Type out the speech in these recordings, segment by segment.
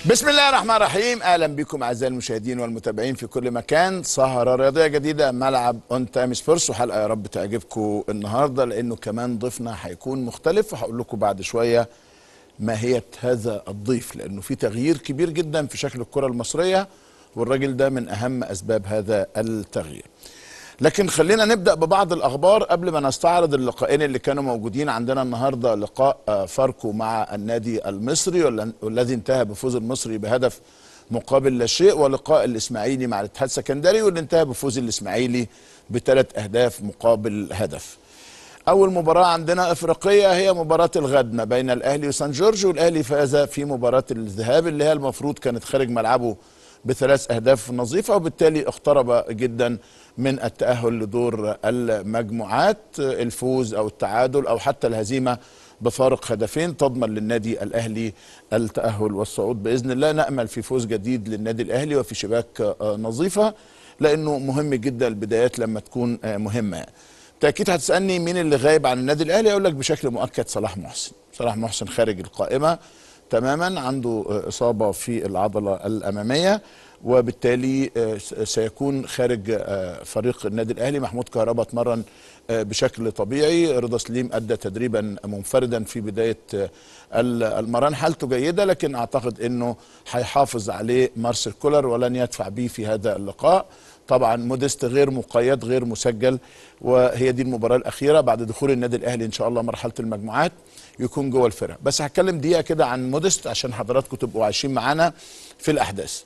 بسم الله الرحمن الرحيم اهلا بكم اعزائي المشاهدين والمتابعين في كل مكان سهره رياضيه جديده ملعب اون تايم سبورس وحلقه يا رب تعجبكم النهارده لانه كمان ضيفنا هيكون مختلف وهقول لكم بعد شويه ماهيه هذا الضيف لانه في تغيير كبير جدا في شكل الكره المصريه والراجل ده من اهم اسباب هذا التغيير لكن خلينا نبدا ببعض الاخبار قبل ما نستعرض اللقاءين اللي كانوا موجودين عندنا النهارده لقاء آه، فاركو مع النادي المصري والل- والذي انتهى بفوز المصري بهدف مقابل لا شيء ولقاء الاسماعيلي مع الاتحاد السكندري واللي انتهى بفوز الاسماعيلي بثلاث اهداف مقابل هدف. اول مباراه عندنا افريقيه هي مباراه الغد ما بين الاهلي وسان جورج والاهلي فاز في مباراه الذهاب اللي هي المفروض كانت خارج ملعبه بثلاث اهداف نظيفه وبالتالي اقترب جدا من التاهل لدور المجموعات الفوز او التعادل او حتى الهزيمه بفارق هدفين تضمن للنادي الاهلي التاهل والصعود باذن الله نامل في فوز جديد للنادي الاهلي وفي شباك آه، نظيفه لانه مهم جدا البدايات لما تكون آه، مهمه يعني. بالتاكيد هتسالني مين اللي غايب عن النادي الاهلي اقول لك بشكل مؤكد صلاح محسن صلاح محسن خارج القائمه تماما عنده آه، اصابه في العضله الاماميه وبالتالي آه، س- سيكون خارج آه، فريق النادي الاهلي محمود كهربا اتمرن آه، بشكل طبيعي رضا سليم ادى تدريبا منفردا في بدايه آه، ال- المران حالته جيده لكن اعتقد انه هيحافظ عليه مارسيل كولر ولن يدفع به في هذا اللقاء طبعا موديست غير مقيد غير مسجل وهي دي المباراه الاخيره بعد دخول النادي الاهلي ان شاء الله مرحله المجموعات يكون جوه الفرقه بس هتكلم دقيقه كده عن موديست عشان حضراتكم تبقوا عايشين معانا في الاحداث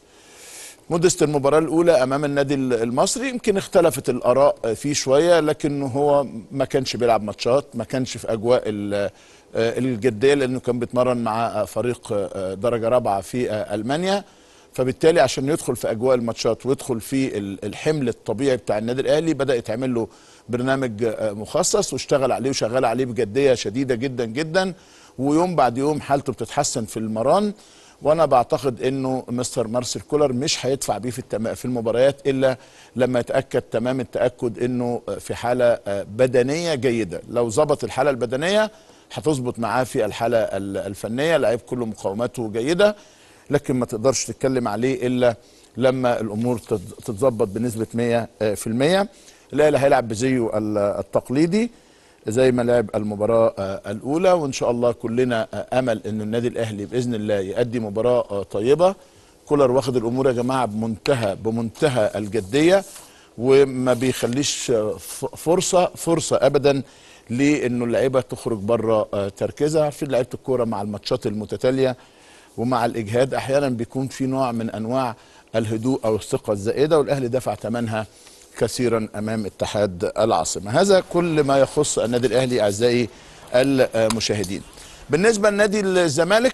موديست المباراة الأولى أمام النادي المصري يمكن اختلفت الآراء فيه شوية لكن هو ما كانش بيلعب ماتشات ما كانش في أجواء ال- الجدية لأنه كان بيتمرن مع فريق درجة رابعة في ألمانيا فبالتالي عشان يدخل في أجواء الماتشات ويدخل في ال- الحمل الطبيعي بتاع النادي الأهلي بدأ يتعمل له برنامج مخصص واشتغل عليه وشغال عليه بجدية شديدة جدا جدا ويوم بعد يوم حالته بتتحسن في المران وانا بعتقد انه مستر مارسيل كولر مش هيدفع بيه في التم... في المباريات الا لما يتاكد تمام التاكد انه في حاله آه، بدنيه جيده لو ظبط الحاله البدنيه هتظبط معاه في الحاله ال- الفنيه اللعيب كله مقاوماته جيده لكن ما تقدرش تتكلم عليه الا لما الامور تت- تتظبط بنسبه 100% الاهلي هيلعب بزيه ال- التقليدي زي ما لعب المباراة آه، الأولى وإن شاء الله كلنا آه، أمل إن النادي الأهلي بإذن الله يؤدي مباراة آه، طيبة كولر واخد الأمور يا جماعة بمنتهى بمنتهى الجدية وما بيخليش آه، ف- فرصة فرصة أبدا لإنه اللعيبة تخرج بره آه، تركيزها عارفين لعيبة الكورة مع الماتشات المتتالية ومع الإجهاد أحيانا بيكون في نوع من أنواع الهدوء أو الثقة الزائدة والأهلي دفع ثمنها كثيرا امام اتحاد العاصمه هذا كل ما يخص النادي الاهلي اعزائي المشاهدين بالنسبه لنادي الزمالك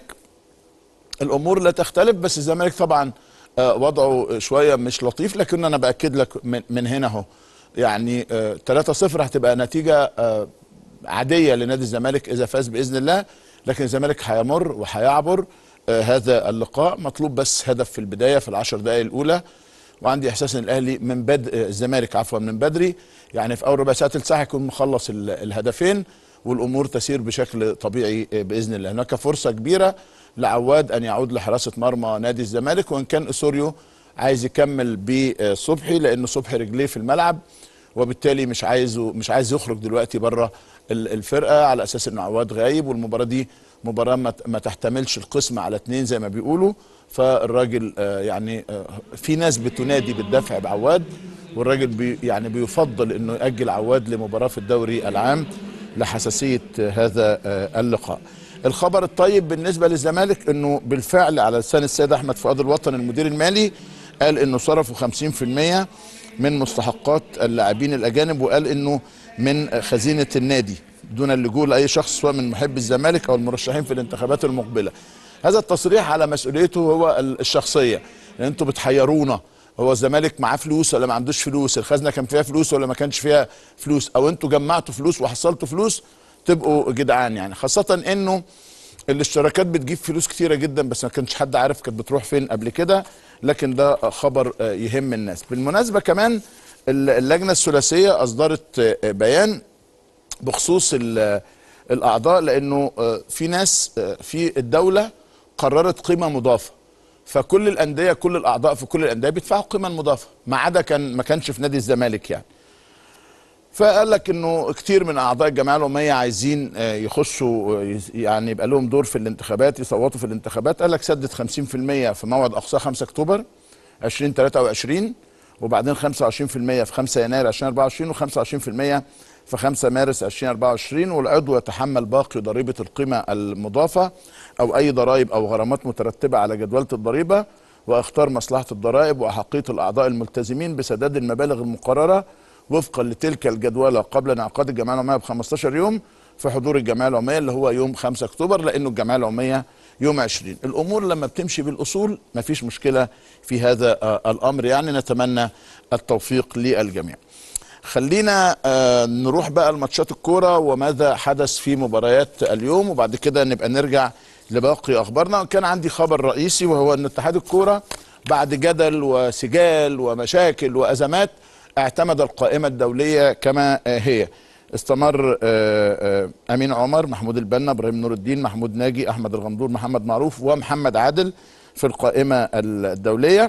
الامور لا تختلف بس الزمالك طبعا آه، وضعه شويه مش لطيف لكن انا باكد لك من, من هنا اهو يعني آه، 3-0 هتبقى نتيجه آه، عاديه لنادي الزمالك اذا فاز باذن الله لكن الزمالك هيمر وهيعبر آه، هذا اللقاء مطلوب بس هدف في البدايه في العشر دقائق الاولى وعندي احساس ان الاهلي من بد الزمالك عفوا من بدري يعني في اول ربع ساعه تلت ساعه يكون مخلص ال- الهدفين والامور تسير بشكل طبيعي باذن الله هناك فرصه كبيره لعواد ان يعود لحراسه مرمى نادي الزمالك وان كان اسوريو عايز يكمل بصبحي لان صبحي رجليه في الملعب وبالتالي مش عايزه مش عايز يخرج دلوقتي بره ال- الفرقه على اساس ان عواد غايب والمباراه دي مباراه ما ت- ما تحتملش القسم على اتنين زي ما بيقولوا فالراجل آه، يعني آه، في ناس بتنادي بالدفع بعواد والراجل بي يعني بيفضل انه ياجل عواد لمباراه في الدوري العام لحساسيه آه، هذا آه، اللقاء. الخبر الطيب بالنسبه للزمالك انه بالفعل على لسان السيد احمد فؤاد الوطن المدير المالي قال انه صرفوا 50% من مستحقات اللاعبين الاجانب وقال انه من خزينه النادي دون اللجوء لاي شخص سواء من محب الزمالك او المرشحين في الانتخابات المقبله. هذا التصريح على مسؤوليته هو ال- الشخصيه لان انتوا بتحيرونا هو الزمالك معاه فلوس ولا ما عندوش فلوس الخزنه كان فيها فلوس ولا ما كانش فيها فلوس او انتوا جمعتوا فلوس وحصلتوا فلوس تبقوا جدعان يعني خاصه انه الاشتراكات بتجيب فلوس كتيرة جدا بس ما كانش حد عارف كانت بتروح فين قبل كده لكن ده خبر آه، يهم الناس بالمناسبة كمان ال- اللجنة الثلاثية أصدرت آه، بيان بخصوص ال- الأعضاء لأنه آه، في ناس آه، في الدولة قررت قيمة مضافة فكل الانديه كل الاعضاء في كل الانديه بيدفعوا القيمه المضافه ما عدا كان ما كانش في نادي الزمالك يعني فقال لك انه كتير من اعضاء الجمعيه العموميه عايزين آه، يخشوا آه، يعني يبقى لهم دور في الانتخابات يصوتوا في الانتخابات قال لك سدد 50% في موعد اقصاه 5 اكتوبر 2023 وبعدين 25% في 5 يناير 2024 و25% في 5 مارس 2024 والعضو يتحمل باقي ضريبه القيمه المضافه او اي ضرائب او غرامات مترتبه على جدوله الضريبه واختار مصلحه الضرائب واحقيه الاعضاء الملتزمين بسداد المبالغ المقرره وفقا لتلك الجدوله قبل انعقاد الجمعيه العموميه ب 15 يوم في حضور الجمعيه العموميه اللي هو يوم 5 اكتوبر لانه الجمعيه العموميه يوم 20 الامور لما بتمشي بالاصول مفيش مشكله في هذا آه، الامر يعني نتمنى التوفيق للجميع خلينا آه، نروح بقى لماتشات الكوره وماذا حدث في مباريات اليوم وبعد كده نبقى نرجع لباقي اخبارنا كان عندي خبر رئيسي وهو ان اتحاد الكوره بعد جدل وسجال ومشاكل وازمات اعتمد القائمه الدوليه كما آه، هي استمر آه، آه، امين عمر محمود البنا ابراهيم نور الدين محمود ناجي احمد الغندور محمد معروف ومحمد عادل في القائمه الدوليه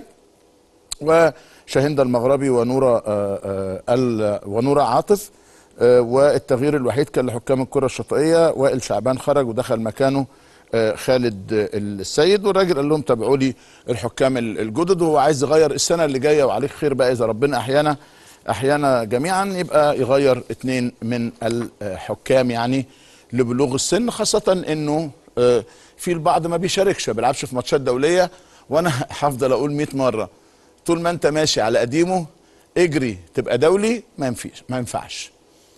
وشاهندة المغربي ونورة آه، آه، ال- ونورة عاطف آه، والتغيير الوحيد كان لحكام الكرة الشاطئية وائل شعبان خرج ودخل مكانه آه، خالد آه، السيد والراجل قال لهم تابعوا لي الحكام ال- الجدد وهو عايز يغير السنة اللي جاية وعليك خير بقى إذا ربنا أحيانا أحيانا جميعا يبقى يغير اتنين من الحكام يعني لبلوغ السن خاصة إنه آه، في البعض ما بيشاركش ما بيلعبش في ماتشات دولية وأنا هفضل أقول 100 مرة طول ما انت ماشي على قديمه اجري تبقى دولي ما ينفعش ما ينفعش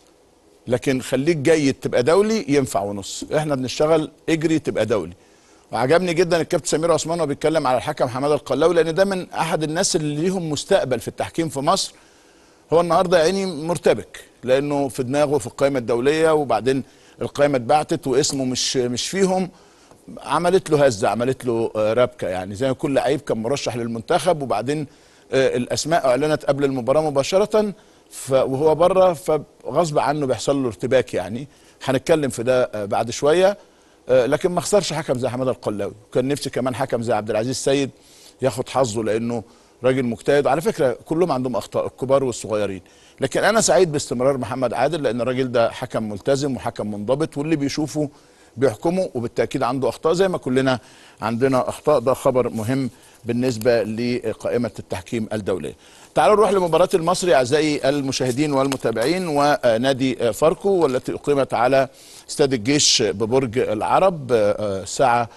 لكن خليك جيد تبقى دولي ينفع ونص احنا بنشتغل اجري تبقى دولي وعجبني جدا الكابتن سمير عثمان وهو بيتكلم على الحكم حماده القلاوي لان ده من احد الناس اللي ليهم مستقبل في التحكيم في مصر هو النهارده يا عيني مرتبك لانه في دماغه في القائمه الدوليه وبعدين القائمه اتبعتت واسمه مش مش فيهم عملت له هزه عملت له آه، ربكه يعني زي ما كل لعيب كان مرشح للمنتخب وبعدين آه، الاسماء اعلنت قبل المباراه مباشره ف- وهو بره فغصب عنه بيحصل له ارتباك يعني هنتكلم في ده آه، بعد شويه آه، لكن ما خسرش حكم زي حماده القلاوي وكان نفسي كمان حكم زي عبد العزيز سيد ياخد حظه لانه راجل مجتهد وعلى فكره كلهم عندهم اخطاء الكبار والصغيرين لكن انا سعيد باستمرار محمد عادل لان الراجل ده حكم ملتزم وحكم منضبط واللي بيشوفه بيحكمه وبالتاكيد عنده اخطاء زي ما كلنا عندنا اخطاء ده خبر مهم بالنسبه لقائمه التحكيم الدوليه. تعالوا نروح لمباراه المصري اعزائي المشاهدين والمتابعين ونادي فاركو والتي اقيمت على استاد الجيش ببرج العرب آه، الساعه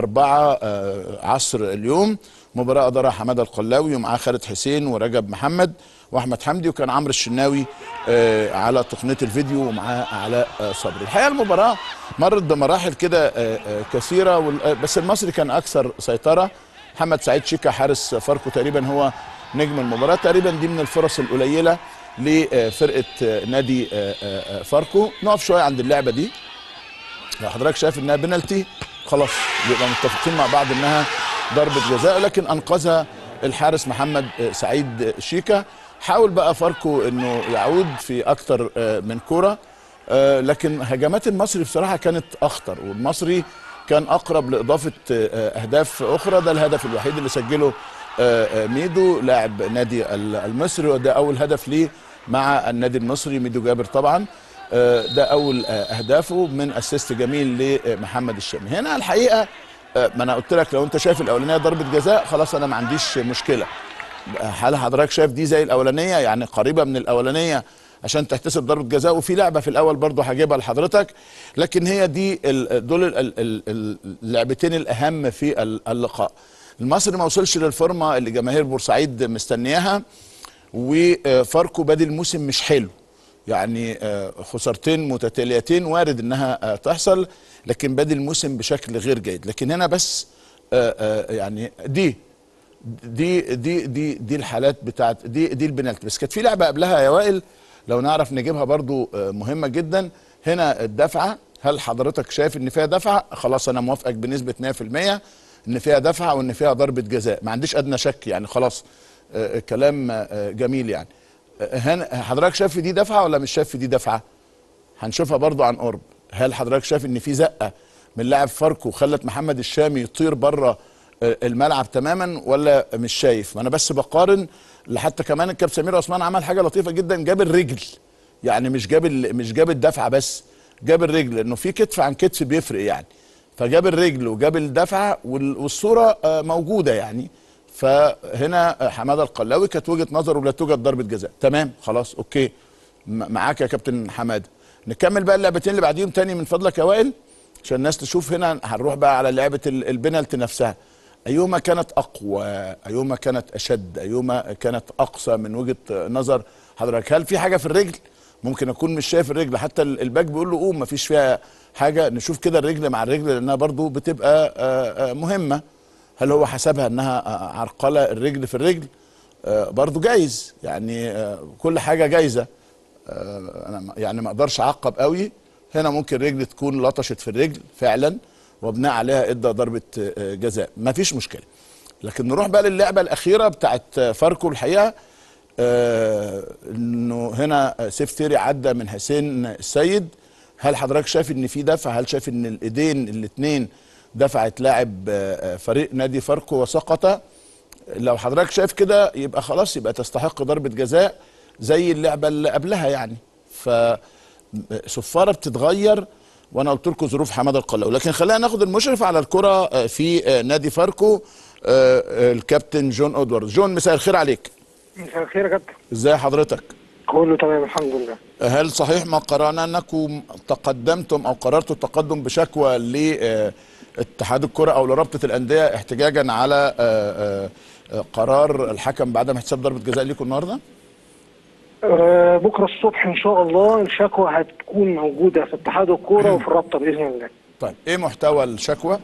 4 آه، عصر اليوم مباراة أدارها حمادة القلاوي ومعاه خالد حسين ورجب محمد وأحمد حمدي وكان عمرو الشناوي آه، على تقنية الفيديو ومعاه علاء آه، صبري الحقيقة المباراة مرت بمراحل كده آه، آه، كثيرة وال- آه، بس المصري كان أكثر سيطرة محمد سعيد شيكا حارس فاركو تقريبا هو نجم المباراة تقريبا دي من الفرص القليلة لفرقة آه، نادي آه، آه، آه، فاركو نقف شوية عند اللعبة دي لو حضرتك شايف انها بنالتي خلاص يبقى متفقين مع بعض انها ضربه جزاء لكن انقذها الحارس محمد آه، سعيد آه، شيكا حاول بقى فاركو انه يعود في اكتر آه، من كره آه، لكن هجمات المصري بصراحه كانت اخطر والمصري كان اقرب لاضافه آه، اهداف اخرى ده الهدف الوحيد اللي سجله آه، آه، ميدو لاعب نادي ال- المصري وده اول هدف ليه مع النادي المصري ميدو جابر طبعا آه، ده اول آه، اهدافه من اسيست جميل لمحمد الشامي هنا الحقيقه آه، ما انا قلت لك لو انت شايف الاولانيه ضربه جزاء خلاص انا ما عنديش مشكله هل حضرتك شايف دي زي الاولانيه يعني قريبه من الاولانيه عشان تحتسب ضربه جزاء وفي لعبه في الاول برضه هجيبها لحضرتك لكن هي دي ال- دول ال- ال- ال- اللعبتين الاهم في ال- اللقاء المصري ما وصلش للفورمه اللي جماهير بورسعيد مستنياها وفاركو بادي الموسم مش حلو يعني آه، خسارتين متتاليتين وارد انها آه، تحصل لكن بادي الموسم بشكل غير جيد لكن هنا بس آه، آه، يعني دي دي دي دي دي الحالات بتاعت دي دي البنالتي بس كانت في لعبه قبلها يا وائل لو نعرف نجيبها برضو آه، مهمه جدا هنا الدفعه هل حضرتك شايف ان فيها دفعه خلاص انا موافقك بنسبه 100% ان فيها دفعه وان فيها ضربه جزاء ما عنديش ادنى شك يعني خلاص آه، كلام آه، جميل يعني آه، هنا حضرتك شايف في دي دفعه ولا مش شايف في دي دفعه هنشوفها برضو عن قرب هل حضرتك شايف ان في زقه من لاعب فاركو خلت محمد الشامي يطير بره الملعب تماما ولا مش شايف ما انا بس بقارن لحتى كمان الكابتن سمير عثمان عمل حاجه لطيفه جدا جاب الرجل يعني مش جاب ال- مش جاب الدفعه بس جاب الرجل لانه في كتف عن كتف بيفرق يعني فجاب الرجل وجاب الدفعه وال- والصوره آه، موجوده يعني فهنا آه، حماده القلاوي كانت وجهه نظره لا توجد ضربه جزاء تمام خلاص اوكي م- معاك يا كابتن حماده نكمل بقى اللعبتين اللي بعديهم تاني من فضلك يا وائل عشان الناس تشوف هنا هنروح بقى على لعبه ال- البنالتي نفسها ايهما كانت اقوى ايهما كانت اشد ايهما كانت اقصى من وجهه نظر حضرتك هل في حاجه في الرجل ممكن اكون مش شايف الرجل حتى ال- الباك بيقول له قوم مفيش فيها حاجه نشوف كده الرجل مع الرجل لانها برضو بتبقى آه، آه، مهمه هل هو حسبها انها آه، عرقله الرجل في الرجل آه، برضو جايز يعني آه، كل حاجه جايزه آه، انا ما- يعني ما اقدرش اعقب قوي هنا ممكن رجل تكون لطشت في الرجل فعلا وبناء عليها ادى ضربه آه، جزاء ما فيش مشكله لكن نروح بقى للعبه الاخيره بتاعت آه، فاركو الحقيقه آه، انه هنا سيف ثيري عدى من حسين السيد هل حضرتك شايف ان في دفع هل شايف ان الايدين الاثنين دفعت لاعب آه، آه، فريق نادي فاركو وسقط لو حضرتك شايف كده يبقى خلاص يبقى تستحق ضربة جزاء زي اللعبة اللي قبلها يعني ف صفارة بتتغير وانا قلت لكم ظروف حماده القلاوي لكن خلينا ناخد المشرف على الكرة آه، في آه، نادي فاركو آه، آه، الكابتن جون ادوارد جون مساء الخير عليك مساء الخير يا كابتن ازاي حضرتك كله تمام الحمد لله هل صحيح ما قرانا انكم تقدمتم او قررتوا التقدم بشكوى لاتحاد الكره او لرابطه الانديه احتجاجا على آه، آه، آه، قرار الحكم بعدم احتساب ضربه جزاء ليكم النهارده؟ أه بكره الصبح ان شاء الله الشكوى هتكون موجوده في اتحاد الكوره وفي الرابطه باذن الله طيب ايه محتوى الشكوى؟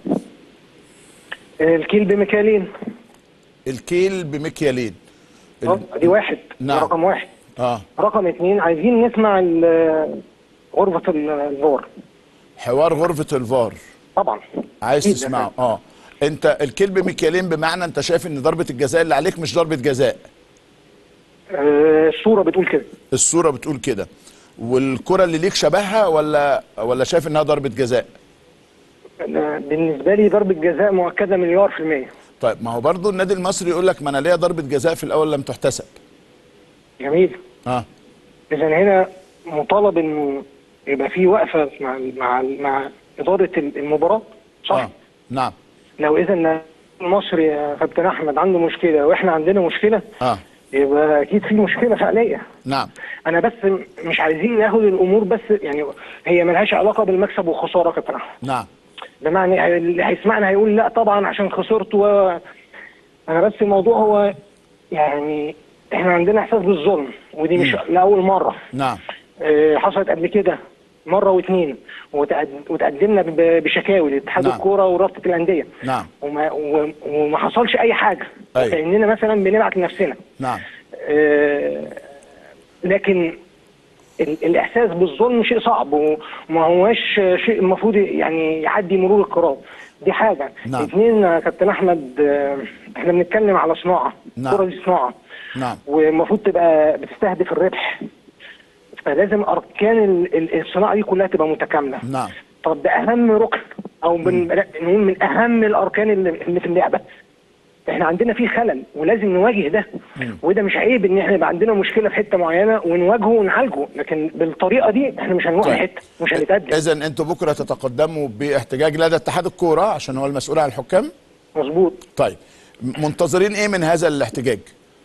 أه الكيل بمكيالين الكيل بمكيالين ال- أه دي واحد نعم. ده رقم واحد اه رقم اثنين عايزين نسمع ال- غرفه ال- الفار حوار غرفه الفار طبعا عايز أكيد تسمعه يا اه انت الكيل بمكيالين بمعنى انت شايف ان ضربه الجزاء اللي عليك مش ضربه جزاء أه الصوره بتقول كده الصوره بتقول كده والكره اللي ليك شبهها ولا ولا شايف انها ضربه جزاء أنا بالنسبه لي ضربه جزاء مؤكده مليار في الميه طيب ما هو برضو النادي المصري يقول لك ما انا ليا ضربه جزاء في الاول لم تحتسب جميل اه اذا هنا مطالب انه يبقى في وقفه مع مع مع اداره المباراه صح اه نعم لو اذا المصري يا كابتن احمد عنده مشكله واحنا عندنا مشكله اه يبقى اكيد في مشكله فعليه نعم انا بس م- مش عايزين ناخد الامور بس يعني هي ملهاش علاقه بالمكسب والخساره يا كابتن احمد نعم بمعنى اللي هيسمعنا هيقول لا طبعا عشان خسرت و انا بس الموضوع هو يعني احنا عندنا احساس بالظلم ودي مش لاول مره نعم آه، حصلت قبل كده مره واثنين وتقد- وتقدمنا ب- بشكاوي لاتحاد نعم. الكوره ورابطه الانديه نعم وما, و- وما حصلش اي حاجه أيوة. كاننا مثلا بنبعت لنفسنا نعم آه، لكن ال- الاحساس بالظلم شيء صعب وما هواش شيء المفروض يعني يعدي مرور الكرام دي حاجه نعم. اثنين يا كابتن احمد آه، احنا بنتكلم على صناعه نعم. الكره دي صناعه نعم والمفروض تبقى بتستهدف الربح فلازم اركان ال- ال- الصناعه دي كلها تبقى متكامله نعم طب ده اهم ركن او من لا، نقول من اهم الاركان اللي اللي في اللعبه احنا عندنا فيه خلل ولازم نواجه ده وده مش عيب ان احنا يبقى عندنا مشكله في حته معينه ونواجهه ونعالجه لكن بالطريقه دي احنا مش هنروح طيب. لحته مش هنتقدم اذا انتوا بكره تتقدموا باحتجاج لدى اتحاد الكوره عشان هو المسؤول عن الحكام مظبوط طيب منتظرين ايه من هذا الاحتجاج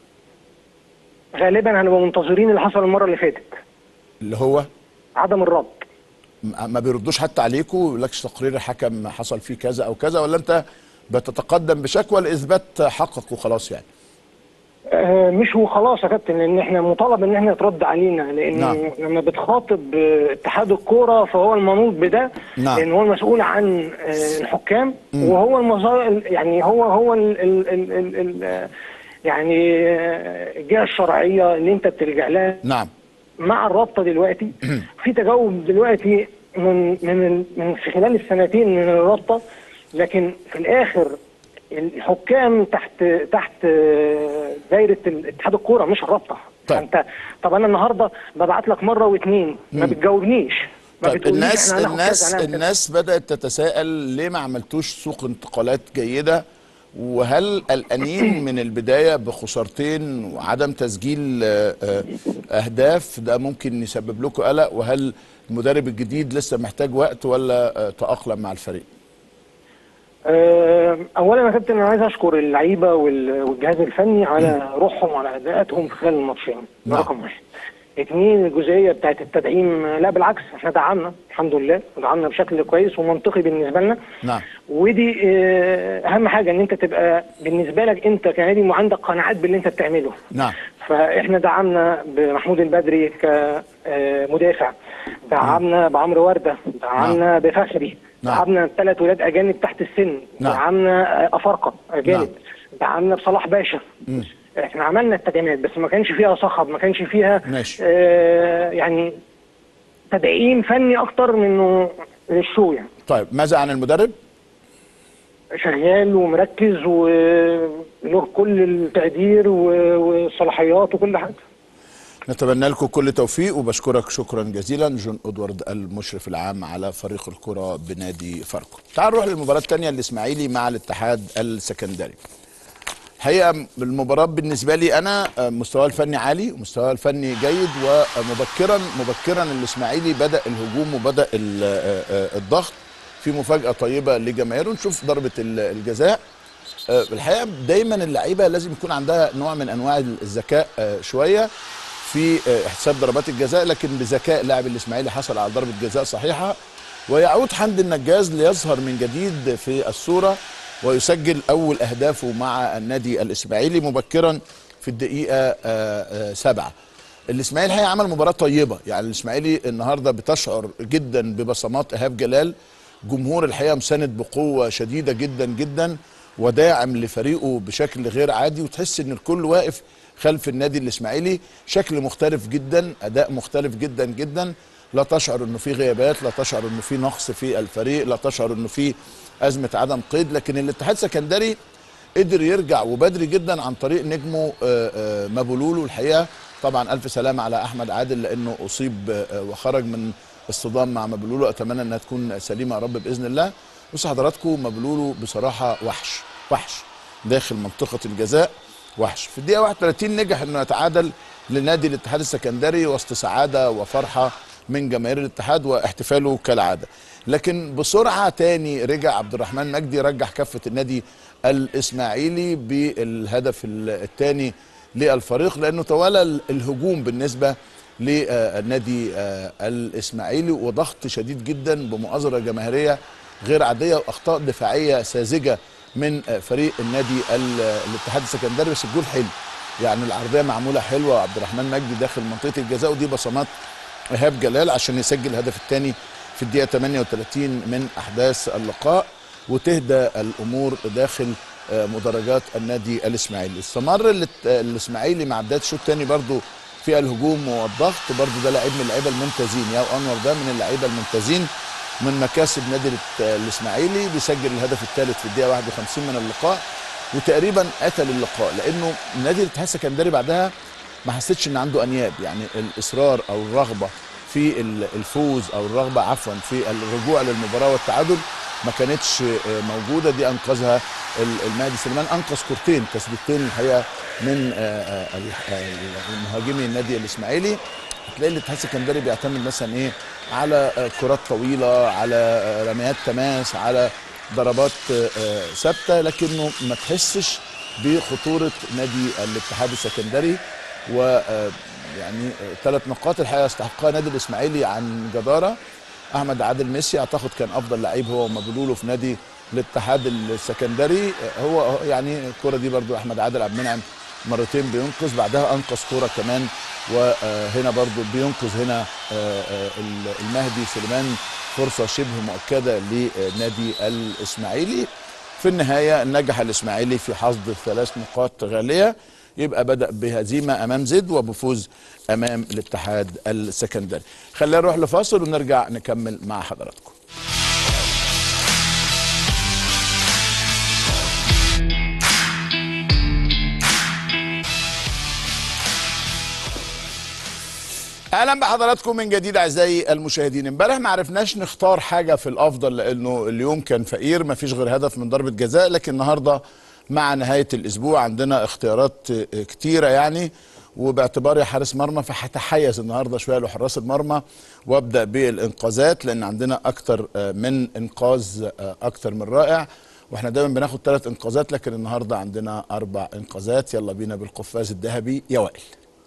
غالبا هنبقى منتظرين اللي حصل المره اللي فاتت اللي هو عدم الرد م- ما بيردوش حتى عليكم لكش تقرير الحكم حصل فيه كذا او كذا ولا انت بتتقدم بشكوى لاثبات حقك وخلاص يعني آه، مش وخلاص يا كابتن لان احنا مطالب ان احنا يترد علينا لان نعم. لما بتخاطب آه، اتحاد الكوره فهو المنوط بده نعم. لان هو المسؤول عن آه، الحكام وهو المظاهر يعني هو هو ال ال ال ال ال يعني آه، الجهه الشرعيه اللي انت بتلجا لها نعم مع الرابطه دلوقتي في تجاوب دلوقتي من من ال- من في خلال السنتين من الرابطه لكن في الاخر الحكام تحت تحت آه، دايره ال- اتحاد الكوره مش الرابطه طيب. فانت طب انا النهارده ببعت لك مره واثنين ما بتجاوبنيش ما طيب بتقوليش الناس إحنا هناخد الناس كذا، هنعمل كذا. الناس بدات تتساءل ليه ما عملتوش سوق انتقالات جيده وهل قلقانين من البدايه بخسارتين وعدم تسجيل آه، آه، اهداف ده ممكن يسبب لكم قلق وهل المدرب الجديد لسه محتاج وقت ولا آه، تاقلم مع الفريق؟ آه، اولا يا كابتن انا عايز اشكر اللعيبه وال- والجهاز الفني على روحهم وعلى اداءاتهم خلال الماتشين ده نعم. رقم واحد اثنين الجزئيه بتاعت التدعيم آه، لا بالعكس احنا دعمنا الحمد لله دعمنا بشكل كويس ومنطقي بالنسبه لنا نعم ودي آه، اهم حاجه ان انت تبقى بالنسبه لك انت كنادي عندك قناعات باللي انت بتعمله نعم فاحنا دعمنا بمحمود البدري كمدافع دعمنا بعمرو ورده دعمنا بفخري نعم. دعمنا ثلاث ولاد اجانب تحت السن نعم. دعمنا آه، افارقه اجانب نعم. دعمنا بصلاح باشا احنا عملنا التدعيمات بس ما كانش فيها صخب ما كانش فيها ماشي. آه يعني تدعيم فني اكتر منه للشو يعني طيب ماذا عن المدرب؟ شغال ومركز وله كل التقدير و- والصلاحيات وكل حاجه نتمنى لكم كل توفيق وبشكرك شكرا جزيلا جون ادوارد المشرف العام على فريق الكرة بنادي فاركو تعال نروح للمباراة الثانية الاسماعيلي مع الاتحاد السكندري الحقيقة المباراة بالنسبة لي أنا آه، مستواه الفني عالي ومستواه الفني جيد ومبكرا مبكرا الإسماعيلي بدأ الهجوم وبدأ ال- آه، آه، الضغط في مفاجأة طيبة لجماهيره نشوف ضربة ال- الجزاء آه، الحقيقه دايما اللعيبه لازم يكون عندها نوع من انواع الذكاء آه، شويه في آه، احتساب ضربات الجزاء لكن بذكاء لاعب الاسماعيلي حصل على ضربه جزاء صحيحه ويعود حمدي النجاز ليظهر من جديد في الصوره ويسجل اول اهدافه مع النادي الاسماعيلي مبكرا في الدقيقه آه، آه، سبعه الاسماعيلي هي عمل مباراه طيبه يعني الاسماعيلي النهارده بتشعر جدا ببصمات ايهاب جلال جمهور الحقيقه مساند بقوه شديده جدا جدا وداعم لفريقه بشكل غير عادي وتحس ان الكل واقف خلف النادي الاسماعيلي شكل مختلف جدا اداء مختلف جدا جدا لا تشعر انه في غيابات لا تشعر انه في نقص في الفريق لا تشعر انه في ازمه عدم قيد لكن الاتحاد السكندري قدر يرجع وبدري جدا عن طريق نجمه آه، آه، مابولولو الحقيقه طبعا الف سلامه على احمد عادل لانه اصيب آه، وخرج من اصطدام مع مابولولو اتمنى انها تكون سليمه يا رب باذن الله بص حضراتكم مابولولو بصراحه وحش وحش داخل منطقه الجزاء وحش في الدقيقه 31 نجح انه يتعادل لنادي الاتحاد السكندري وسط سعاده وفرحه من جماهير الاتحاد واحتفاله كالعاده لكن بسرعه تاني رجع عبد الرحمن مجدي رجح كفه النادي الاسماعيلي بالهدف الثاني للفريق لانه توالى ال- الهجوم بالنسبه للنادي آه، الاسماعيلي وضغط شديد جدا بمؤازره جماهيريه غير عاديه واخطاء دفاعيه ساذجه من آه، فريق النادي ال- الاتحاد السكندري بس الجول حلو يعني العرضيه معموله حلوه عبد الرحمن مجدي داخل منطقه الجزاء ودي بصمات ايهاب جلال عشان يسجل الهدف الثاني في الدقيقه 38 من احداث اللقاء وتهدى الامور داخل آه، مدرجات النادي الاسماعيلي استمر الات- الاسماعيلي مع بدايه الشوط الثاني برضو في الهجوم والضغط برضو ده لعيب من اللعيبه الممتازين ياو انور ده من اللعيبه الممتازين من مكاسب نادي الات- الاسماعيلي بيسجل الهدف الثالث في الدقيقه 51 من اللقاء وتقريبا قتل اللقاء لانه نادي الاتحاد السكندري بعدها ما حسيتش ان عنده انياب يعني الاصرار او الرغبه في ال- الفوز او الرغبه عفوا في الرجوع للمباراه والتعادل ما كانتش آه، موجوده دي انقذها ال- المهدي سليمان انقذ كورتين تسديدتين الحقيقه من آه، آه، ال- آه، المهاجمي النادي الاسماعيلي هتلاقي الاتحاد السكندري بيعتمد مثلا ايه على آه، كرات طويله على آه، رميات تماس على ضربات آه، آه، ثابته لكنه ما تحسش بخطوره نادي الاتحاد السكندري و آه، يعني ثلاث نقاط الحقيقه يستحقها نادي الاسماعيلي عن جداره احمد عادل ميسي اعتقد كان افضل لعيب هو ومبلولو في نادي الاتحاد السكندري آه، هو هو يعني الكره دي برضو احمد عادل عبد المنعم مرتين بينقذ بعدها انقذ كوره كمان وهنا برضو بينقذ هنا آه، آه، المهدي سليمان فرصه شبه مؤكده لنادي الاسماعيلي في النهايه نجح الاسماعيلي في حصد ثلاث نقاط غاليه يبقى بدا بهزيمه امام زد وبفوز امام الاتحاد السكندري خلينا نروح لفاصل ونرجع نكمل مع حضراتكم اهلا بحضراتكم من جديد اعزائي المشاهدين امبارح ما عرفناش نختار حاجه في الافضل لانه اليوم كان فقير ما فيش غير هدف من ضربه جزاء لكن النهارده مع نهايه الاسبوع عندنا اختيارات آه، كتيره يعني وباعتباري حارس مرمى فهتحيز النهارده شويه لحراس المرمى وابدا بالانقاذات لان عندنا اكتر آه، من انقاذ آه، اكتر من رائع واحنا دايما بناخد ثلاث انقاذات لكن النهارده عندنا اربع انقاذات يلا بينا بالقفاز الذهبي يا وائل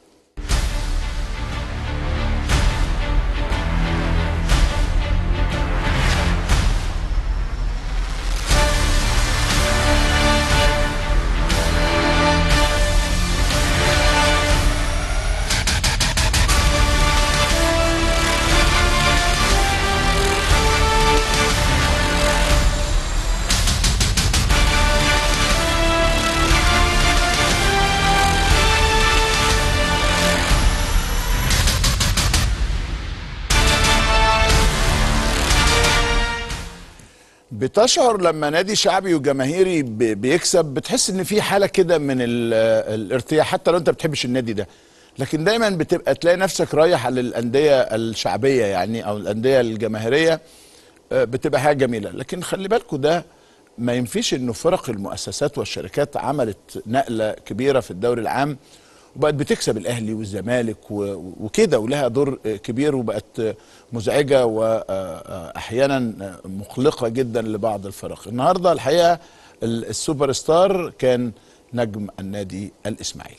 بتشعر لما نادي شعبي وجماهيري ب- بيكسب بتحس ان في حاله كده من ال- الارتياح حتى لو انت بتحبش النادي ده لكن دايما بتبقى تلاقي نفسك رايح على الانديه الشعبيه يعني او الانديه الجماهيريه آه، بتبقى حاجه جميله لكن خلي بالكوا ده ما ينفيش انه فرق المؤسسات والشركات عملت نقله كبيره في الدوري العام وبقت بتكسب الاهلي والزمالك و- وكده ولها دور آه، كبير وبقت آه، مزعجه واحيانا مقلقه جدا لبعض الفرق النهارده الحقيقه ال- السوبر ستار كان نجم النادي الاسماعيلي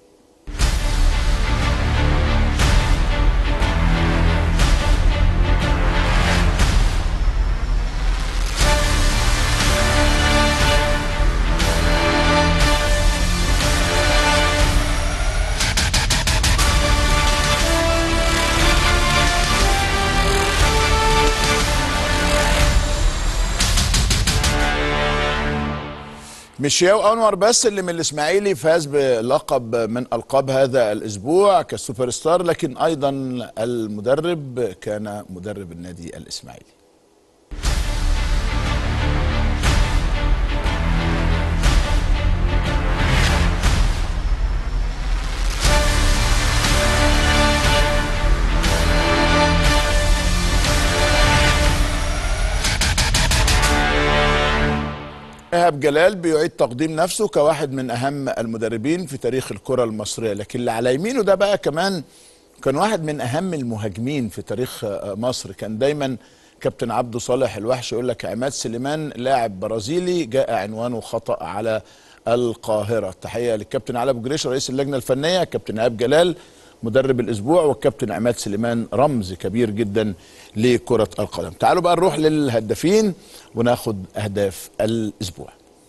مش ياو انور بس اللي من الاسماعيلي فاز بلقب من القاب هذا الاسبوع كسوبر ستار لكن ايضا المدرب كان مدرب النادي الاسماعيلي ايهاب جلال بيعيد تقديم نفسه كواحد من اهم المدربين في تاريخ الكره المصريه لكن اللي على يمينه ده بقى كمان كان واحد من اهم المهاجمين في تاريخ آه، مصر كان دايما كابتن عبده صالح الوحش يقول لك عماد سليمان لاعب برازيلي جاء عنوانه خطا على القاهره تحيه للكابتن علي ابو جريش رئيس اللجنه الفنيه كابتن ايهاب جلال مدرب الاسبوع والكابتن عماد سليمان رمز كبير جدا لكره القدم تعالوا بقى نروح للهدافين وناخد اهداف الاسبوع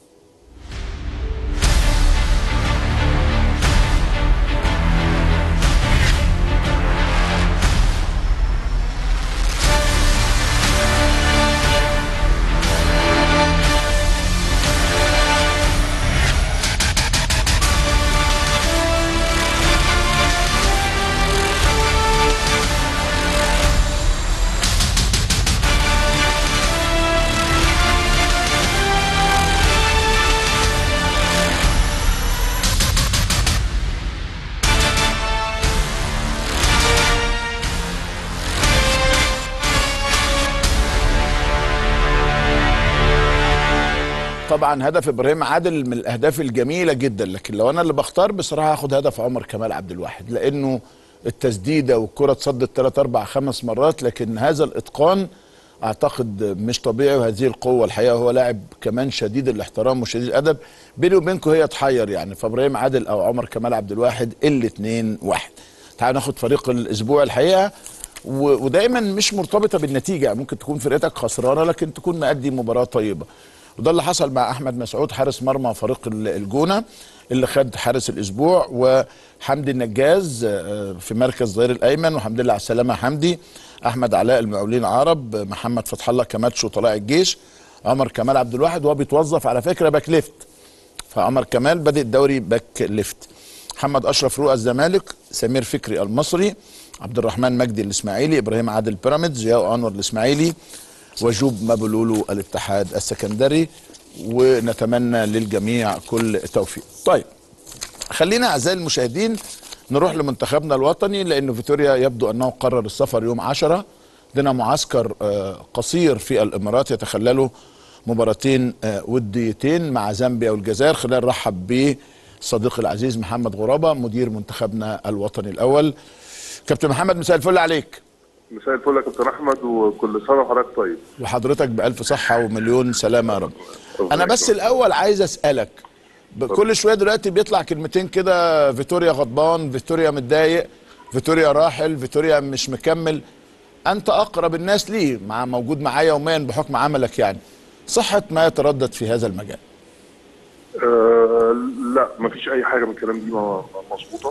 طبعا هدف ابراهيم عادل من الاهداف الجميله جدا لكن لو انا اللي بختار بصراحه هاخد هدف عمر كمال عبد الواحد لانه التسديده والكره اتصدت ثلاث اربع خمس مرات لكن هذا الاتقان اعتقد مش طبيعي وهذه القوه الحقيقه هو لاعب كمان شديد الاحترام وشديد الادب بيني وبينكم هي تحير يعني فابراهيم عادل او عمر كمال عبد الواحد الاثنين واحد تعالوا ناخد فريق الاسبوع الحقيقه و- ودايما مش مرتبطه بالنتيجه يعني ممكن تكون فرقتك خسرانه لكن تكون مأدي مباراه طيبه وده اللي حصل مع احمد مسعود حارس مرمى فريق ال- الجونه اللي خد حارس الاسبوع وحمدي النجاز آه، في مركز ظهير الايمن وحمد لله على السلامه يا حمدي احمد علاء المقاولين عرب محمد فتح الله كماتش وطلائع الجيش عمر كمال عبد الواحد وهو بيتوظف على فكره باك ليفت فعمر كمال بادئ الدوري باك ليفت محمد اشرف رؤى الزمالك سمير فكري المصري عبد الرحمن مجدي الاسماعيلي ابراهيم عادل بيراميدز ياو انور الاسماعيلي وجوب مابولولو الاتحاد السكندري ونتمنى للجميع كل توفيق طيب خلينا اعزائي المشاهدين نروح لمنتخبنا الوطني لانه فيتوريا يبدو انه قرر السفر يوم 10 عندنا معسكر آه، قصير في الامارات يتخلله مباراتين آه، وديتين مع زامبيا والجزائر خلينا نرحب بصديقي العزيز محمد غرابه مدير منتخبنا الوطني الاول كابتن محمد مساء الفل عليك مساء الفل يا كابتن احمد وكل سنه وحضرتك طيب وحضرتك بألف صحة ومليون سلامة يا رب أنا بس الأول عايز أسألك ب- كل شوية دلوقتي بيطلع كلمتين كده فيتوريا غضبان فيتوريا متضايق فيتوريا راحل فيتوريا مش مكمل أنت أقرب الناس ليه مع موجود معاه يوميا بحكم عملك يعني صحة ما يتردد في هذا المجال آه لا مفيش اي حاجه من الكلام دي ما- ما- مظبوطه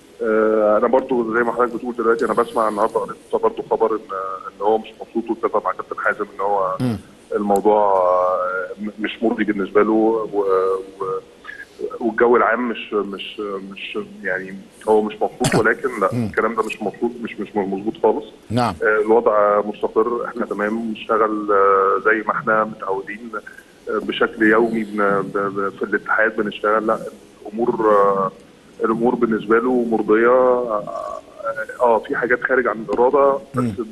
آه انا برضو زي ما حضرتك بتقول دلوقتي انا بسمع النهارده قريت برضو خبر ان ان هو مش مبسوط واتفق مع كابتن حازم ان هو الموضوع آه، م- مش مرضي بالنسبه له و, و والجو العام مش مش مش يعني هو مش مبسوط ولكن لا الكلام ده مش مبسوط مش مش مظبوط خالص نعم آه، الوضع مستقر احنا تمام بنشتغل آه، زي ما احنا متعودين آه، بشكل يومي بن- ب- ب- في الاتحاد بنشتغل لا الامور آه، الامور بالنسبه له مرضيه اه آه، في حاجات خارج عن الاراده بس م-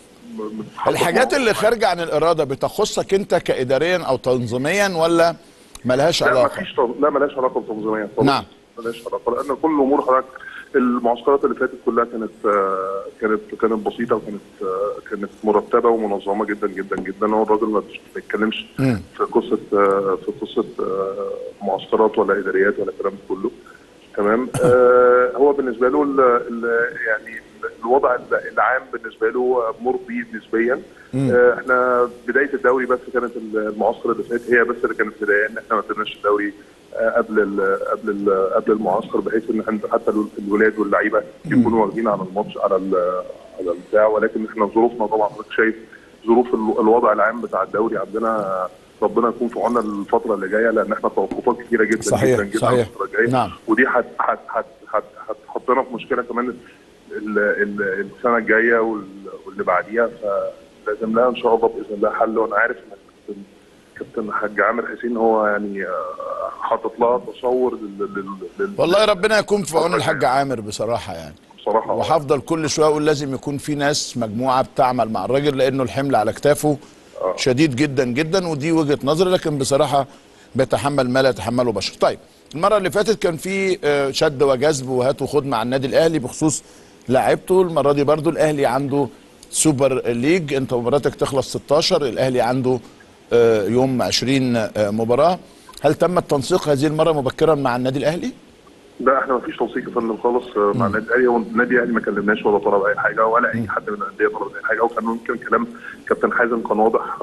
متحقق الحاجات معه. اللي خارجة عن الإرادة بتخصك أنت كإداريا أو تنظيميا ولا ملهاش لا علاقة مفيش طب... لا ملهاش علاقه بتنظيميه خالص نعم. ملهاش علاقه لان كل الامور حضرتك المعسكرات اللي فاتت كلها كانت آه، كانت كانت بسيطه وكانت آه، كانت مرتبه ومنظمه جدا جدا جدا هو الراجل ما بيتكلمش مم. في قصه آه، في قصه آه، معسكرات ولا اداريات ولا الكلام ده كله تمام آه هو بالنسبه له ال ال يعني الوضع العام بالنسبه له مرضي نسبيا آه احنا بدايه الدوري بس كانت المعسكر اللي فات هي بس اللي كانت بدايه ان احنا ما ابتديناش الدوري آه قبل ال قبل ال قبل المعسكر بحيث ان إحنا حتى الولاد واللعيبه يكونوا واخدين على الماتش على ال- على البتاع ولكن احنا ظروفنا طبعا حضرتك شايف ظروف ال- الوضع العام بتاع الدوري عندنا ربنا يكون في عوننا الفتره اللي جايه لان احنا توقفات كتيره جدا صحيح، جدا جدا صحيح. الفتره الجايه نعم. ودي هت هت هت هت هتحطنا في مشكله كمان ال- ال- السنه الجايه وال- واللي بعديها فلازم لها ان شاء الله باذن الله حل وانا عارف ان الكابتن كابتن حاج عامر حسين هو يعني آه، حاطط لها تصور لل- لل- لل- والله ربنا يكون في عون الحاج عامر بصراحة يعني بصراحه وهفضل كل شويه اقول لازم يكون في ناس مجموعه بتعمل مع الراجل لانه الحمل على كتافه شديد جدا جدا ودي وجهه نظري لكن بصراحه بيتحمل ما لا يتحمله بشر. طيب المره اللي فاتت كان في آه، شد وجذب وهات وخد مع النادي الاهلي بخصوص لاعيبته المره دي برضو الاهلي عنده سوبر ليج انت مباراتك تخلص 16 الاهلي عنده آه، يوم 20 آه، مباراه هل تم التنسيق هذه المره مبكرا مع النادي الاهلي؟ لا احنا ما فيش توثيق يا فندم خالص آه، مع النادي الاهلي هو النادي الاهلي ما كلمناش ولا طلب اي حاجه ولا اي حد من الانديه طلب اي حاجه وكان ممكن كلام كابتن حازم كان واضح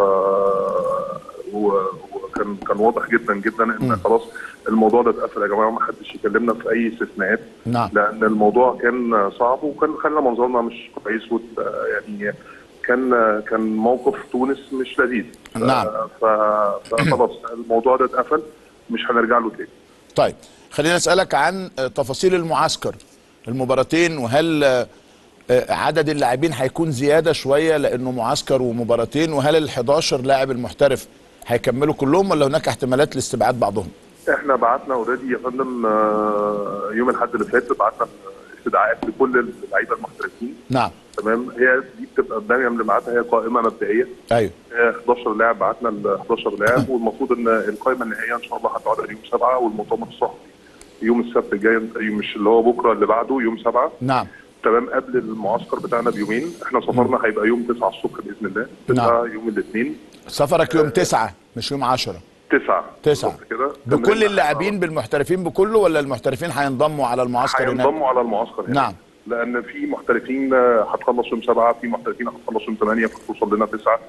آه، و- وكان كان واضح جدا جدا ان خلاص الموضوع ده اتقفل يا جماعه ما حدش يكلمنا في اي استثناءات نعم. لان الموضوع كان صعب وكان خلى منظرنا مش كويس وت- آه، يعني كان كان موقف تونس مش لذيذ ف- نعم. ف- فخلاص الموضوع ده اتقفل مش هنرجع له تاني طيب خلينا اسالك عن آه، تفاصيل المعسكر المباراتين وهل آه، آه، عدد اللاعبين هيكون زياده شويه لانه معسكر ومباراتين وهل ال 11 لاعب المحترف هيكملوا كلهم ولا هناك احتمالات لاستبعاد بعضهم؟ احنا بعتنا اوريدي يا فندم آه، يوم الاحد اللي فات بعتنا استدعاءات لكل اللعيبه المحترفين نعم تمام هي دي بتبقى الدنيا اللي بعتها هي قائمه مبدئيه ايوه آه، 11 لاعب بعتنا ال 11 لاعب والمفروض ان القائمه النهائيه ان شاء الله هتقعد يوم 7 والمؤتمر الصحفي يوم السبت الجاي مش اللي هو بكره اللي بعده يوم 7 نعم تمام قبل المعسكر بتاعنا بيومين احنا سفرنا هيبقى يوم 9 الصبح باذن الله 9 يوم الاثنين سفرك يوم 9 مش يوم 10 9 9 كده بكل اللاعبين بالمحترفين بكله ولا المحترفين هينضموا على المعسكر هناك؟ هينضموا على المعسكر هنا نعم. لان في محترفين آه، هتخلص يوم سبعه في محترفين هتخلص يوم ثمانيه فتوصل لنا تسعه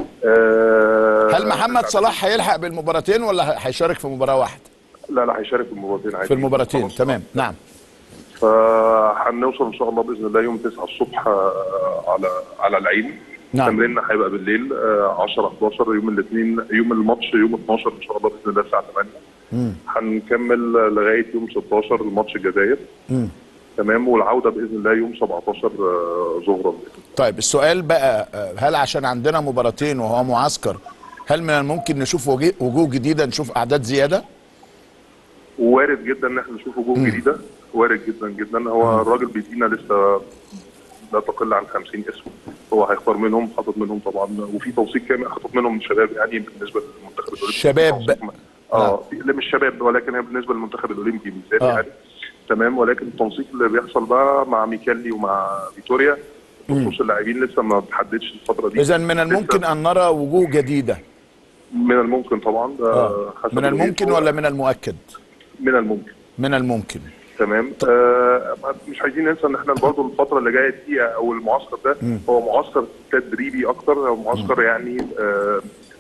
آه، هل محمد صلاح هيلحق بالمباراتين ولا هيشارك في مباراه واحده؟ لا لا هيشارك في المباراتين عادي في المباراتين خلاص. تمام نعم فهنوصل ان شاء الله باذن الله يوم 9 الصبح آه، على على العين نعم. تمريننا هيبقى بالليل آه، 10 11 يوم الاثنين يوم الماتش يوم 12 ان شاء الله باذن الله الساعه 8 هنكمل لغايه يوم 16 الماتش الجزائر تمام والعوده باذن الله يوم 17 آه، ظهرا بإذن الله. طيب السؤال بقى آه، هل عشان عندنا مباراتين وهو معسكر هل من الممكن نشوف وجي- وجوه جديده نشوف اعداد زياده؟ وارد جدا ان احنا نشوف وجوه جديده وارد جدا جدا هو الراجل بيدينا لسه لا تقل عن 50 اسم هو هيختار منهم حاطط منهم طبعا وفي توثيق كامل حاطط منهم شباب يعني بالنسبه للمنتخب الاولمبي شباب. في تنسيق- اه في- لا مش شباب ولكن هي بالنسبه للمنتخب الاولمبي بالذات آه. يعني تمام ولكن التنسيق اللي بيحصل بقى مع ميكالي ومع فيتوريا بخصوص اللاعبين لسه ما اتحددش الفتره دي اذا من الممكن لسه ان نرى وجوه جديده من الممكن طبعا ده آه. حسب من الممكن الرؤية. ولا من المؤكد من الممكن من الممكن تمام آه مش عايزين ننسى ان احنا برضه الفتره اللي جايه دي او المعسكر ده هو معسكر تدريبي اكتر هو معسكر يعني آه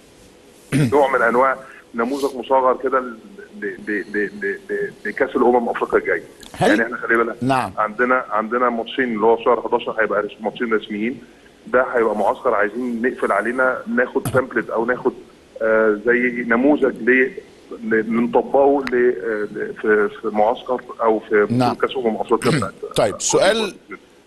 نوع من انواع نموذج مصغر كده ل- ل- ل- ل- ل- لكاس الامم افريقيا الجاي هل- يعني احنا خلي بالك نعم. عندنا عندنا ماتشين اللي هو في شهر 11 هيبقى رس- ماتشين رسميين ده هيبقى معسكر عايزين نقفل علينا ناخد تمبلت او ناخد آه زي نموذج ل ل- نطبقه ل- ل- في في معسكر او في نعم. كاس امم افريقيا بتاعت طيب، سؤال-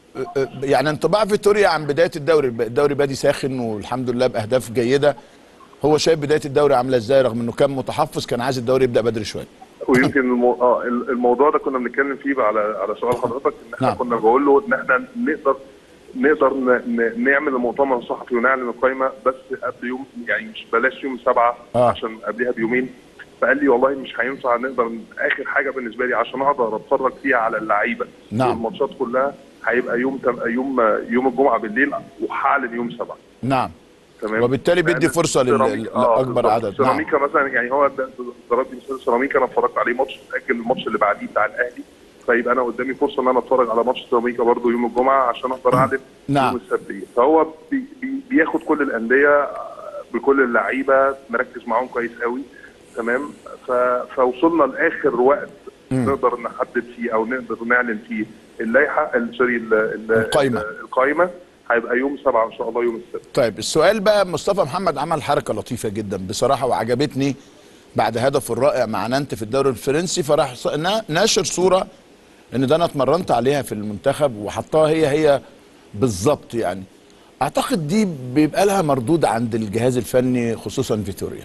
يعني انطباع فيتوريا عن بدايه الدوري الدوري بادي ساخن والحمد لله باهداف جيده هو شايف بدايه الدوري عامله ازاي رغم انه كان متحفظ كان عايز الدوري يبدا بدري شويه ويمكن المو... اه الموضوع ده كنا بنتكلم فيه بقى على على سؤال حضرتك ان احنا نعم. كنا بقول له ان احنا نقدر نقدر ن... ن... نعمل المؤتمر الصحفي ونعلن القائمه بس قبل يوم يعني مش بلاش يوم سبعه آه. عشان قبلها بيومين فقال لي والله مش هينفع نقدر اخر حاجه بالنسبه لي عشان اقدر اتفرج فيها على اللعيبه نعم. والماتشات كلها هيبقى يوم تم... يوم يوم الجمعه بالليل وهعلن يوم سبعه نعم تمام وبالتالي بيدي لأن فرصة لل- سيراميكا- لأكبر بالظبط. عدد. نعم. سيراميكا مثلا يعني هو ده- ضربت مثال سيراميكا انا اتفرجت عليه ماتش متاجل الماتش اللي بعديه بتاع الاهلي فيبقى انا قدامي فرصه ان انا اتفرج على ماتش سيراميكا برضه يوم الجمعه عشان اقدر اعلن نعم. يوم السبت فهو بي بي بياخد كل الانديه بكل اللعيبه مركز معاهم كويس قوي تمام ف- فوصلنا لاخر وقت نقدر نحدد فيه او نقدر نعلن فيه اللائحه ال- سوري ال- ال- القايمة. القايمه هيبقى يوم سبعه ان شاء الله يوم السبت طيب السؤال بقى مصطفى محمد عمل حركه لطيفه جدا بصراحه وعجبتني بعد هدفه الرائع مع نانت في الدوري الفرنسي فراح ص- نا- ناشر صوره ان ده انا اتمرنت عليها في المنتخب وحطها هي هي بالظبط يعني اعتقد دي بيبقى لها مردود عند الجهاز الفني خصوصا فيتوريا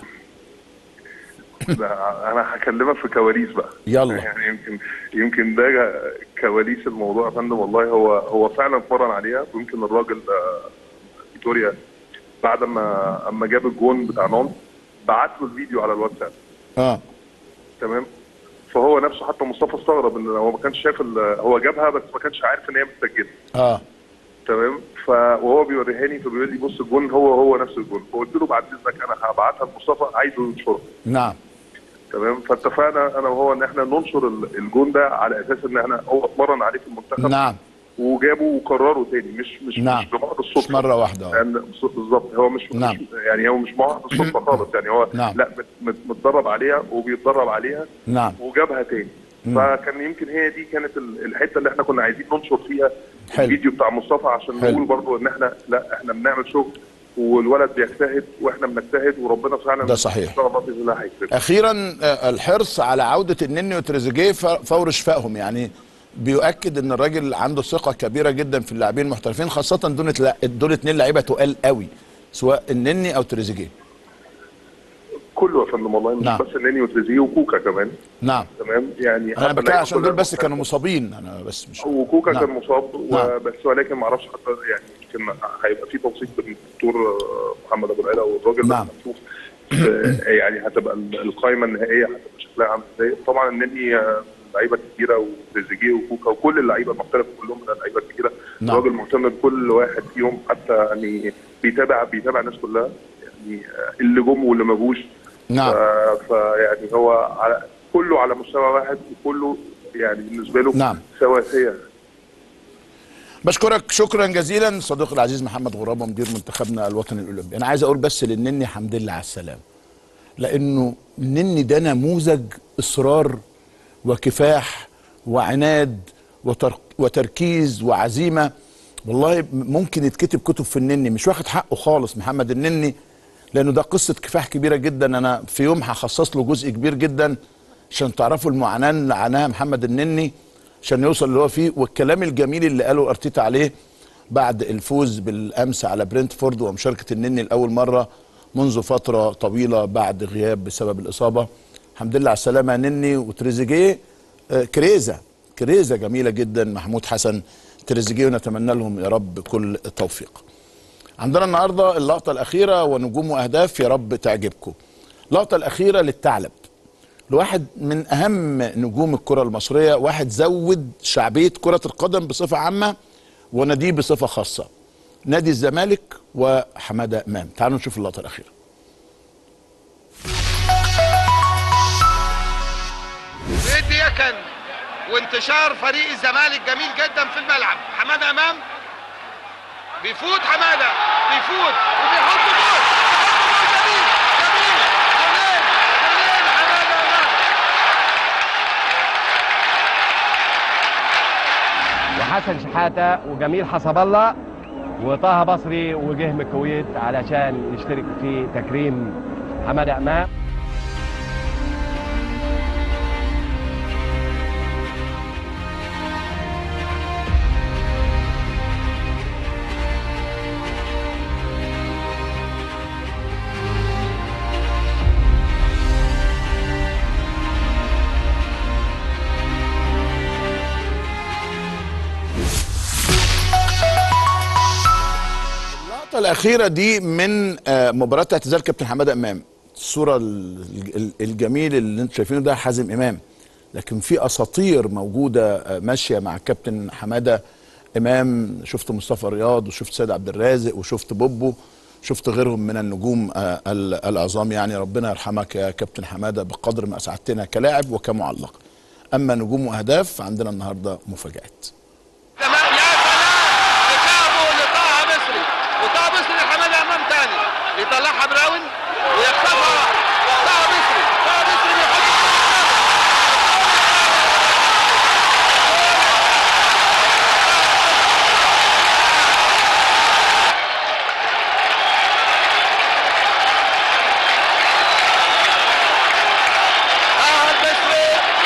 لا، انا هكلمك في كواليس بقى يلا. يعني يمكن يمكن ده كواليس الموضوع يا فندم والله هو هو فعلا اتمرن عليها ويمكن الراجل آه، فيتوريا بعد ما اما جاب الجون بتاع نونت بعت له الفيديو على الواتساب اه تمام فهو نفسه حتى مصطفى استغرب ان هو ما كانش شايف ال- هو جابها بس ما كانش عارف ان هي متسجله اه تمام ف وهو بيوريهاني فبيقول لي بص الجون هو هو نفس الجون فقلت له بعد اذنك انا هبعتها لمصطفى عايزه ينشرها نعم تمام فاتفقنا انا وهو ان احنا ننشر ال- الجون ده على اساس ان احنا هو اتمرن عليه في المنتخب نعم وجابه وكرره تاني مش مش نعم. مش بمحض مش الصدفه مره واحده آه. يعني بالظبط هو مش نعم. مش- يعني هو مش محض الصدفه خالص يعني هو نعم. لا مت- مت- متدرب عليها وبيتدرب عليها نعم وجابها تاني فكان يمكن هي دي كانت ال- الحته اللي احنا كنا عايزين ننشر فيها حلو. الفيديو بتاع مصطفى عشان حلو. نقول برضو ان احنا لا احنا بنعمل شغل والولد بيجتهد واحنا بنجتهد وربنا فعلا ده صحيح. ان شاء الله باذن الله هيكرمنا اخيرا آه، الحرص على عوده النني وتريزيجيه ف- فور شفائهم يعني بيؤكد ان الراجل عنده ثقه كبيره جدا في اللاعبين المحترفين خاصه دول لا- دول اتنين لعيبه تقال قوي سواء النني او تريزيجيه كله يا فندم والله مش نعم. بس النني وتريزيه وكوكا كمان نعم تمام يعني انا حتى بتكلم اللعيبة عشان كلها دول بس محترفة. كانوا مصابين انا بس مش وكوكا نعم. كان مصاب نعم. وبس ولكن ما اعرفش حتى يعني يمكن هيبقى في توثيق بين الدكتور آه، محمد ابو العلا والراجل نعم. هنشوف آه، يعني هتبقى ال- القائمه النهائيه هتبقى شكلها عامل ازاي طبعا النني آه، لعيبه كتيره وتريزيجيه وكوكا وكل اللعيبه المحترفه كلهم من اللعيبه الكتيره نعم. الراجل مهتم بكل واحد فيهم حتى يعني بيتابع بيتابع الناس كلها يعني آه، اللي جم واللي ما جوش نعم ف- فيعني هو على كله على مستوى واحد وكله يعني بالنسبه له نعم. سواسيه بشكرك شكرا جزيلا صديقي العزيز محمد غرابه مدير منتخبنا الوطني الاولمبي انا عايز اقول بس للنني حمد لله على السلامه لانه النني ده نموذج اصرار وكفاح وعناد وتر... وتركيز وعزيمه والله ممكن يتكتب كتب في النني مش واخد حقه خالص محمد النني لانه ده قصه كفاح كبيره جدا انا في يوم هخصص له جزء كبير جدا عشان تعرفوا المعاناه اللي عاناها محمد النني عشان يوصل اللي هو فيه والكلام الجميل اللي قاله ارتيتا عليه بعد الفوز بالامس على برنتفورد ومشاركه النني لاول مره منذ فتره طويله بعد غياب بسبب الاصابه الحمد لله على السلامه يا نني وتريزيجيه آه، كريزه كريزه جميله جدا محمود حسن تريزيجيه ونتمنى لهم يا رب كل التوفيق عندنا النهارده اللقطه الاخيره ونجوم واهداف يا رب تعجبكم اللقطه الاخيره للثعلب لواحد من اهم نجوم الكره المصريه واحد زود شعبيه كره القدم بصفه عامه وناديه بصفه خاصه نادي الزمالك وحماده امام تعالوا نشوف اللقطه الاخيره بيدي يكن وانتشار فريق الزمالك جميل جدا في الملعب حماده امام بيفوت حماده بيفوت وبيحط جول بيحط جول جميل جميل جولين جولين حماده امام وحسن شحاته وجميل حسب الله وطه بصري وجه من الكويت علشان يشترك في تكريم حماده امام اللقطة الأخيرة دي من آه، مباراة اعتزال كابتن حمادة إمام الصورة ال- ال- الجميل اللي انتم شايفينه ده حازم إمام لكن في أساطير موجودة آه، ماشية مع كابتن حمادة إمام شفت مصطفى رياض وشفت سيد عبد الرازق وشفت بوبو شفت غيرهم من النجوم آه، ال- العظام يعني ربنا يرحمك يا كابتن حمادة بقدر ما أسعدتنا كلاعب وكمعلق أما نجوم وأهداف عندنا النهاردة مفاجآت تمام يا سلام لكابو لطه مصري وطه مصري لحماده امام تاني يطلعها براون ويخطفها طه مصري طه مصري بيحط طه المصري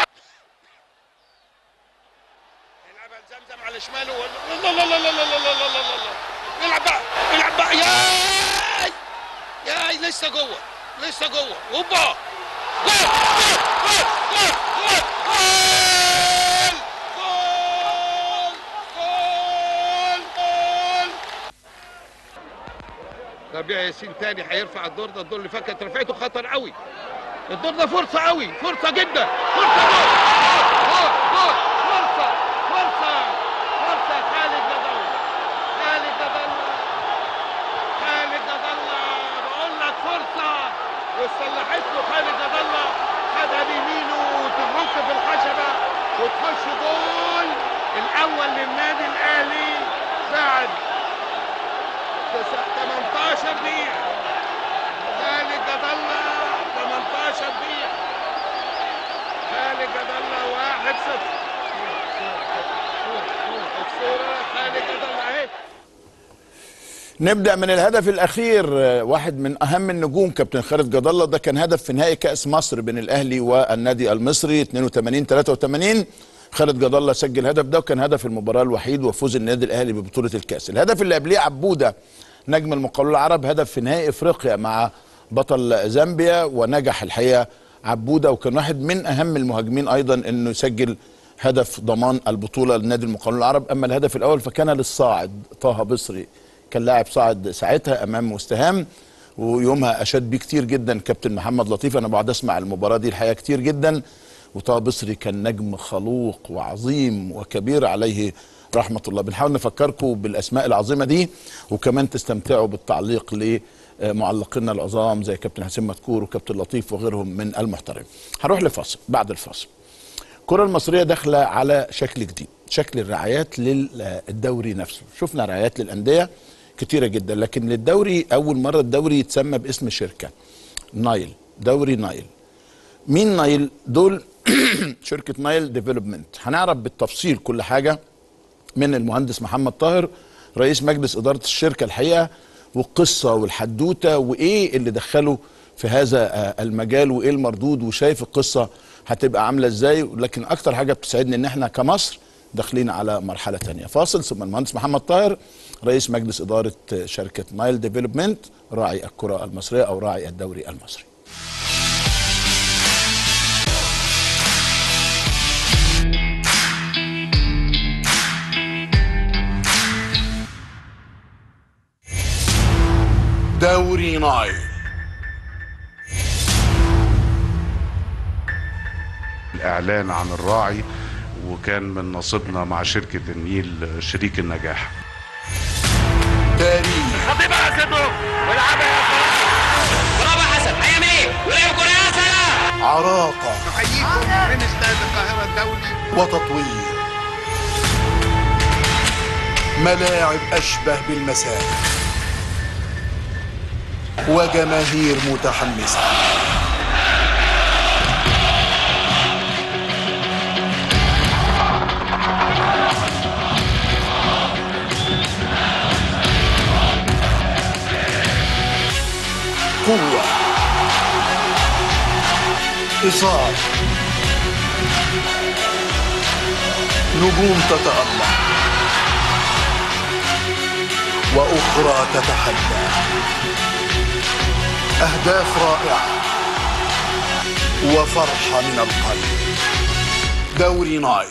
يلعبها لزمزم على شماله الله الله الله الله الله الله الله الله الله يلعب بقى يلعب بقى ياي ياي لسه جوه لسه جوه هوبا جول جول جول جول جول جول جول جول ربيع ياسين تاني هيرفع الدور ده الدور اللي فات كانت رفعته خطر قوي الدور ده فرصة قوي فرصة جدا فرصة جول جول جول فرصة فرصة فرصة خالد جدل خالد جدل خالد جدل بقول لك فرصة وصلحت له خالد جدل خدها بيمينه وتفك في الخشبة وتخش جول الأول للنادي الأهلي بعد تس- 18 دقيقة خالد جدل 18 دقيقة خالد جدل 1 0 الصورة خالد جدل اهي نبدا من الهدف الاخير آه، واحد من اهم النجوم كابتن خالد جد الله ده كان هدف في نهائي كاس مصر بين الاهلي والنادي المصري 82 83 خالد جد الله سجل الهدف ده وكان هدف المباراه الوحيد وفوز النادي الاهلي ببطوله الكاس الهدف اللي قبليه عبوده نجم المقاولون العرب هدف في نهائي افريقيا مع بطل زامبيا ونجح الحقيقه عبوده وكان واحد من اهم المهاجمين ايضا انه يسجل هدف ضمان البطوله لنادي المقاولون العرب اما الهدف الاول فكان للصاعد طه بصري كان لاعب صاعد ساعتها امام مستهام ويومها اشاد بيه كتير جدا كابتن محمد لطيف انا بقعد اسمع المباراه دي الحقيقه كتير جدا وطه بصري كان نجم خلوق وعظيم وكبير عليه رحمه الله بنحاول نفكركم بالاسماء العظيمه دي وكمان تستمتعوا بالتعليق لمعلقينا العظام زي كابتن حسين مدكور وكابتن لطيف وغيرهم من المحترمين هنروح لفاصل بعد الفاصل الكرة المصرية داخلة على شكل جديد شكل الرعايات للدوري نفسه شفنا رعايات للأندية كتيرة جدا لكن للدوري أول مرة الدوري يتسمى باسم شركة نايل دوري نايل مين نايل دول شركة نايل ديفلوبمنت هنعرف بالتفصيل كل حاجة من المهندس محمد طاهر رئيس مجلس إدارة الشركة الحقيقة والقصة والحدوتة وإيه اللي دخله في هذا آه، المجال وإيه المردود وشايف القصة هتبقى عاملة إزاي لكن أكتر حاجة بتسعدني إن إحنا كمصر داخلين على مرحلة تانية فاصل ثم المهندس محمد طاهر رئيس مجلس إدارة شركة نايل ديفلوبمنت راعي الكرة المصرية أو راعي الدوري المصري دوري نايل اعلان عن الراعي وكان من نصيبنا مع شركه النيل شريك النجاح تاريخ خطيبها يا سيدو والعبها يا برافو حسن هيعمل ايه؟ ولعب كوره يا سلام عراقة نحييكم من استاد القاهره الدولي وتطوير ملاعب أشبه بالمساجد وجماهير متحمسة قوة إثارة نجوم تتألق وأخرى تتحدى أهداف رائعة وفرحة من القلب دوري نايل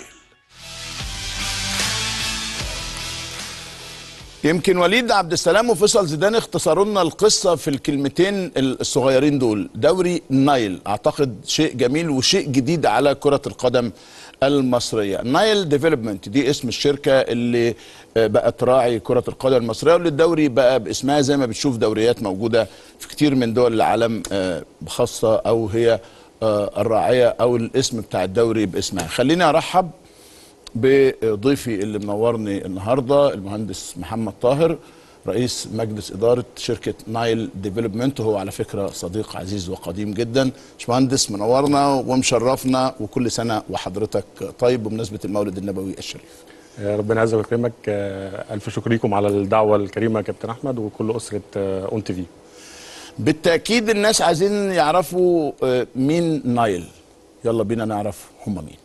يمكن وليد عبد السلام وفيصل زيدان اختصروا لنا القصه في الكلمتين الصغيرين دول دوري نايل اعتقد شيء جميل وشيء جديد على كره القدم المصريه نايل ديفلوبمنت دي اسم الشركه اللي آه، بقت راعي كره القدم المصريه واللي الدوري بقى باسمها زي ما بتشوف دوريات موجوده في كتير من دول العالم آه، خاصه او هي آه، الراعيه او الاسم بتاع الدوري باسمها خليني ارحب بضيفي اللي منورني النهارده المهندس محمد طاهر رئيس مجلس اداره شركه نايل ديفلوبمنت وهو على فكره صديق عزيز وقديم جدا باشمهندس منورنا ومشرفنا وكل سنه وحضرتك طيب بمناسبه المولد النبوي الشريف يا ربنا يعزك ويكرمك آه، الف شكر ليكم على الدعوه الكريمه يا كابتن احمد وكل اسره آه، اون تي في بالتاكيد الناس عايزين يعرفوا آه، مين نايل يلا بينا نعرف هم مين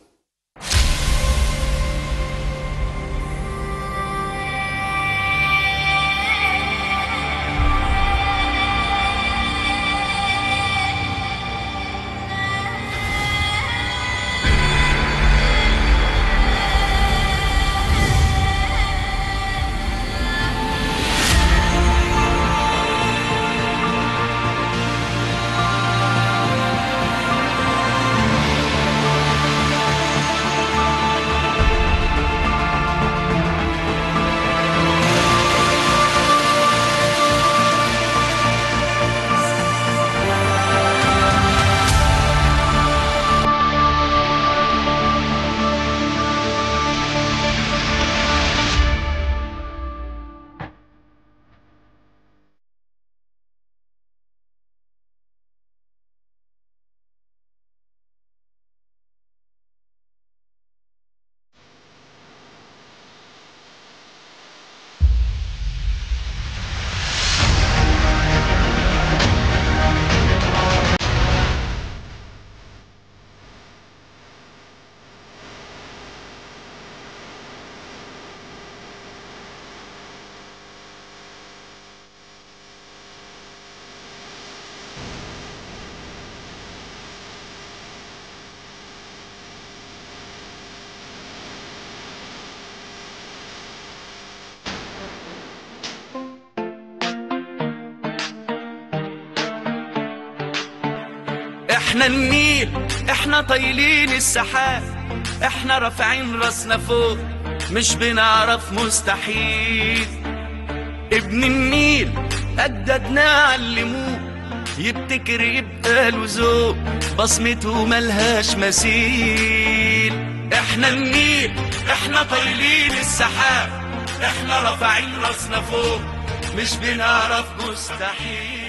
احنا النيل احنا طايلين السحاب احنا رافعين راسنا فوق مش بنعرف مستحيل ابن النيل اجدادنا علموه يبتكر يبقى له ذوق بصمته ملهاش مثيل احنا النيل احنا طايلين السحاب احنا رافعين راسنا فوق مش بنعرف مستحيل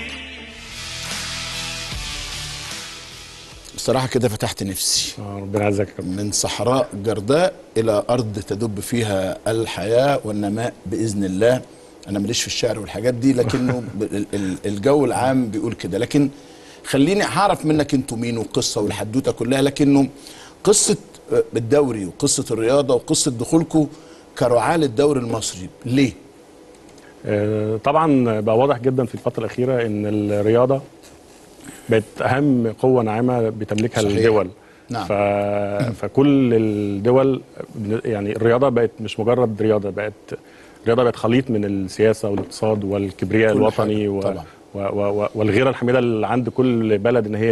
بصراحه كده فتحت نفسي آه، ربنا يعزك يا كابتن من صحراء جرداء الى ارض تدب فيها الحياه والنماء باذن الله انا ماليش في الشعر والحاجات دي لكنه ب- ال- ال- الجو العام بيقول كده لكن خليني هعرف منك انتوا مين والقصه والحدوته كلها لكنه قصه آه، الدوري وقصه الرياضه وقصه دخولكم كرعاه للدوري المصري ليه؟ آه، طبعا بقى واضح جدا في الفتره الاخيره ان الرياضه بقت اهم قوه ناعمه بتملكها صحيح. الدول نعم. ف... فكل الدول يعني الرياضه بقت مش مجرد رياضه بقت الرياضه بقت خليط من السياسه والاقتصاد والكبرياء كل الوطني حاجة، و... طبعا. و... و... و... والغيره الحميده اللي عند كل بلد ان هي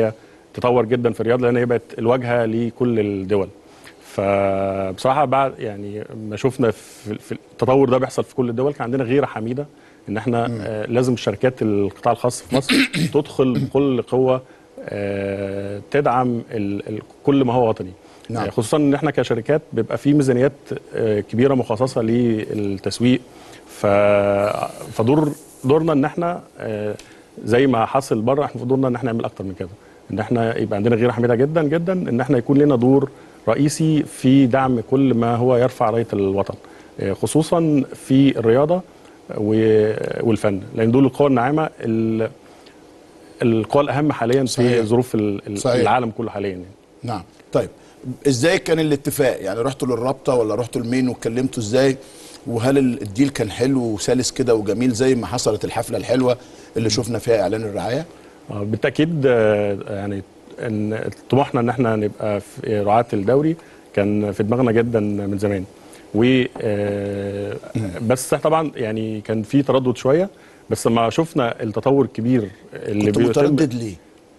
تطور جدا في الرياضه لان هي بقت الواجهه لكل الدول فبصراحه بعد يعني ما شفنا في, في التطور ده بيحصل في كل الدول كان عندنا غيره حميده ان احنا آه لازم شركات القطاع الخاص في مصر تدخل بكل قوه آه تدعم ال ال كل ما هو وطني نعم. آه، خصوصا ان احنا كشركات بيبقى في ميزانيات آه، كبيره مخصصه للتسويق ف فدور دورنا ان احنا آه، زي ما حصل بره احنا دورنا ان احنا نعمل اكتر من كده ان احنا يبقى عندنا غيره حميده جدا جدا ان احنا يكون لنا دور رئيسي في دعم كل ما هو يرفع رايه الوطن آه، خصوصا في الرياضه و- والفن لان دول القوى الناعمه ال- القوى الاهم حاليا صحيح. في ظروف ال- ال- صحيح. العالم كله حاليا يعني. نعم طيب ازاي كان الاتفاق يعني رحتوا للرابطه ولا رحتوا لمين واتكلمتوا ازاي وهل ال- الديل كان حلو وسلس كده وجميل زي ما حصلت الحفله الحلوه اللي شفنا فيها اعلان الرعايه آه، بالتاكيد آه، يعني ان طموحنا ان احنا نبقى في رعاة الدوري كان في دماغنا جدا من زمان و آه، بس طبعا يعني كان في تردد شويه بس لما شفنا التطور الكبير اللي كنت بيتم- متردد ليه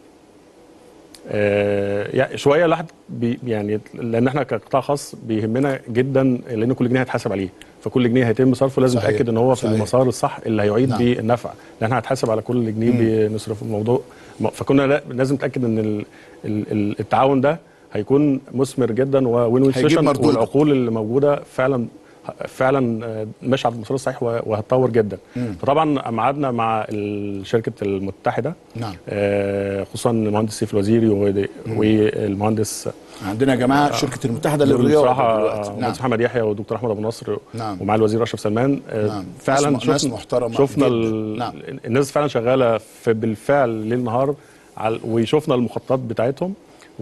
آه، يعني شويه الواحد بي يعني لان احنا كقطاع خاص بيهمنا جدا لان كل جنيه هيتحاسب عليه فكل جنيه هيتم صرفه لازم صحيح. نتاكد ان هو في صحيح. المسار الصح اللي هيعيد نعم. بيه النفع لان احنا هنتحاسب على كل جنيه بنصرف الموضوع م- فكنا لا- لازم نتاكد ان ال- ال- ال- التعاون ده هيكون مثمر جدا ووين وين هيجيب سيشن مردود. والعقول اللي موجوده فعلا فعلا آه، ماشيه على المسار الصحيح وه- وهتطور جدا فطبعا أما قعدنا مع الشركه المتحده نعم آه، خصوصا المهندس سيف الوزيري و- والمهندس عندنا يا جماعه شركه المتحده دول للرياضه بصراحه دلوقتي. المهندس محمد يحيى والدكتور احمد ابو نصر نعم. ومع الوزير اشرف سلمان آه، نعم. فعلا ناس- ناس شفنا محترمة شفنا جداً. ال- نعم. الناس فعلا شغاله في بالفعل ليل نهار على وشفنا المخططات بتاعتهم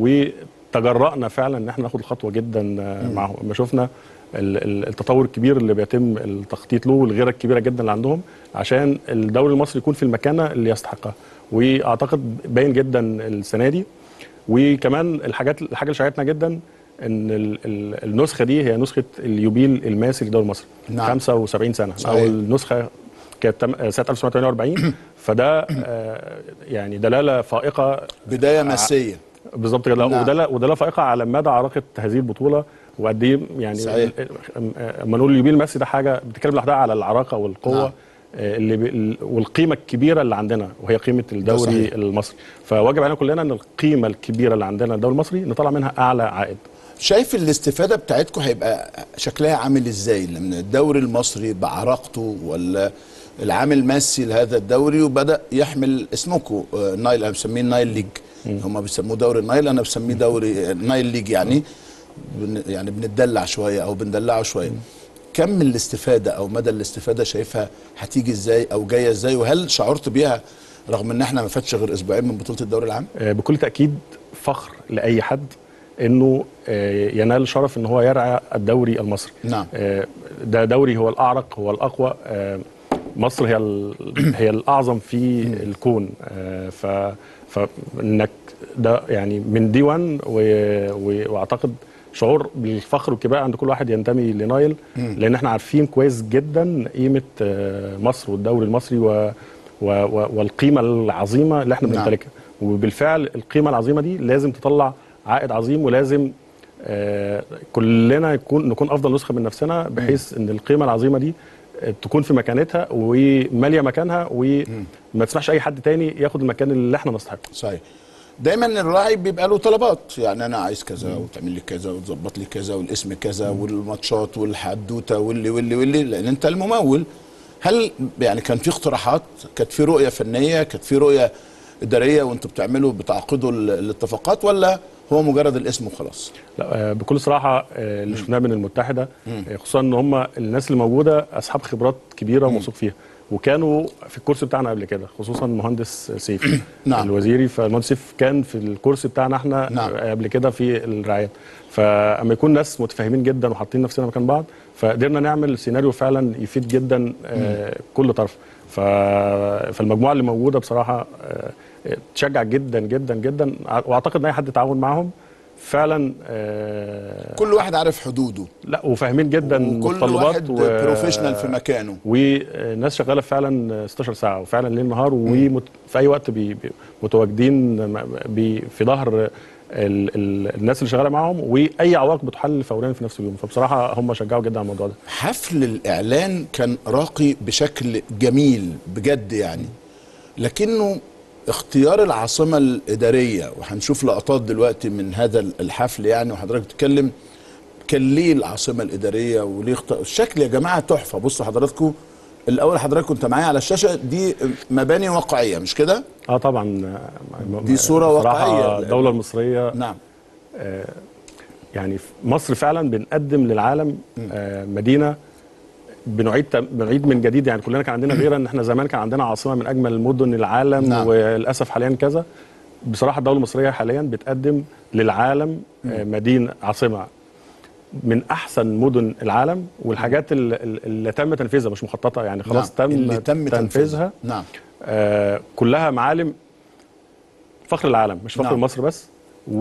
وتجرأنا فعلا ان احنا ناخد الخطوه جدا آه، معاهم لما شفنا ال- ال- التطور الكبير اللي بيتم التخطيط له والغيره الكبيره جدا اللي عندهم عشان الدوري المصري يكون في المكانه اللي يستحقها واعتقد باين جدا السنه دي وكمان الحاجات الحاجه اللي شجعتنا جدا ان ال- ال- النسخه دي هي نسخه اليوبيل الماسي للدوري المصري نعم. 75 سنه صحيح. اول نسخه كانت تم- سنه 1948 فده آه، يعني دلاله فائقه بدايه ماسيه بالظبط كده نعم. ودلاله ودلاله فائقه على مدى عراقه هذه البطوله وقد ايه يعني صحيح. لما نقول اليوبيل الماسي ده حاجه بتتكلم لوحدها على العراقه والقوه نعم. نعم. اللي ب... والقيمه الكبيره اللي عندنا وهي قيمه صحيح. الدوري المصري فواجب علينا كلنا ان القيمه الكبيره اللي عندنا الدوري المصري نطلع منها اعلى عائد شايف الاستفاده بتاعتكم هيبقى شكلها عامل ازاي لما الدوري المصري بعراقته ولا العامل ماسي لهذا الدوري وبدا يحمل اسمكم آه، نايل انا بسميه نايل ليج هم بيسموه دوري النايل انا بسميه دوري آه، نايل ليج يعني بن يعني بنتدلع شويه او بندلعه شويه كم من الاستفاده او مدى الاستفاده شايفها هتيجي ازاي او جايه ازاي وهل شعرت بيها رغم ان احنا ما فاتش غير اسبوعين من بطوله الدوري العام آه، بكل تاكيد فخر لاي حد انه آه، ينال شرف ان هو يرعى الدوري المصري نعم. آه، ده دوري هو الاعرق هو الاقوى آه، مصر هي ال- هي الاعظم في الكون آه، ف فانك ده يعني من دي 1 و- و- واعتقد شعور بالفخر والكباء عند كل واحد ينتمي لنايل لان احنا عارفين كويس جدا قيمه آه، مصر والدوري المصري و و و والقيمه العظيمه اللي احنا نعم. بنمتلكها وبالفعل القيمه العظيمه دي لازم تطلع عائد عظيم ولازم آه، كلنا يكون نكون افضل نسخه من نفسنا بحيث ان القيمه العظيمه دي آه، تكون في مكانتها وماليه مكانها وما تسمحش اي حد تاني ياخد المكان اللي احنا نستحقه صحيح دايما الراعي بيبقى له طلبات يعني انا عايز كذا وتعمل لي كذا وتظبط لي كذا والاسم كذا والماتشات والحدوته واللي واللي واللي لان انت الممول هل يعني كان في اقتراحات كانت في رؤيه فنيه كانت في رؤيه اداريه وانتوا بتعملوا بتعقدوا ال- الاتفاقات ولا هو مجرد الاسم وخلاص لا آه، بكل صراحه آه، اللي شفناه من المتحده آه، خصوصا ان هم الناس اللي موجوده اصحاب خبرات كبيره وموثوق فيها وكانوا في الكورس بتاعنا قبل كده خصوصا المهندس سيف نعم. الوزيري فالمهندس سيف كان في الكورس بتاعنا احنا نعم. آه، قبل كده في الرعايات فاما يكون ناس متفاهمين جدا وحاطين نفسنا مكان بعض فقدرنا نعمل سيناريو فعلا يفيد جدا آه، كل طرف ف... فالمجموعه اللي موجوده بصراحه آه، تشجع جدا جدا جدا واعتقد ان اي حد تعاون معاهم فعلا آه، كل واحد عارف حدوده لا وفاهمين جدا وكل متطلبات واحد بروفيشنال في مكانه والناس شغاله فعلا 16 ساعه وفعلا ليل نهار وفي اي وقت بي بي متواجدين م- بي في ظهر ال ال الناس اللي شغاله معاهم واي عوائق بتحل فوريا في نفس اليوم فبصراحه هم شجعوا جدا على الموضوع ده حفل الإعلان كان راقي بشكل جميل بجد يعني لكنه اختيار العاصمة الإدارية وهنشوف لقطات دلوقتي من هذا الحفل يعني وحضرتك بتتكلم كان ليه العاصمة الإدارية وليه اختار الشكل يا جماعة تحفة بصوا حضراتكم الأول حضرتك كنت معايا على الشاشة دي مباني واقعية مش كده؟ اه طبعا دي صورة بصراحة واقعية. الدوله المصريه نعم يعني في مصر فعلا بنقدم للعالم آه، مدينه بنعيد تم- بنعيد من جديد يعني كلنا كان عندنا غيره ان احنا زمان كان عندنا عاصمه من اجمل مدن العالم نعم. وللاسف حاليا كذا بصراحه الدوله المصريه حاليا بتقدم للعالم آه، مدينه عاصمه من احسن مدن العالم والحاجات ال- ال- اللي تم تنفيذها مش مخططه يعني خلاص نعم. تم, اللي تم تنفيذها نعم آه كلها معالم فخر العالم مش فخر نعم. نعم. مصر بس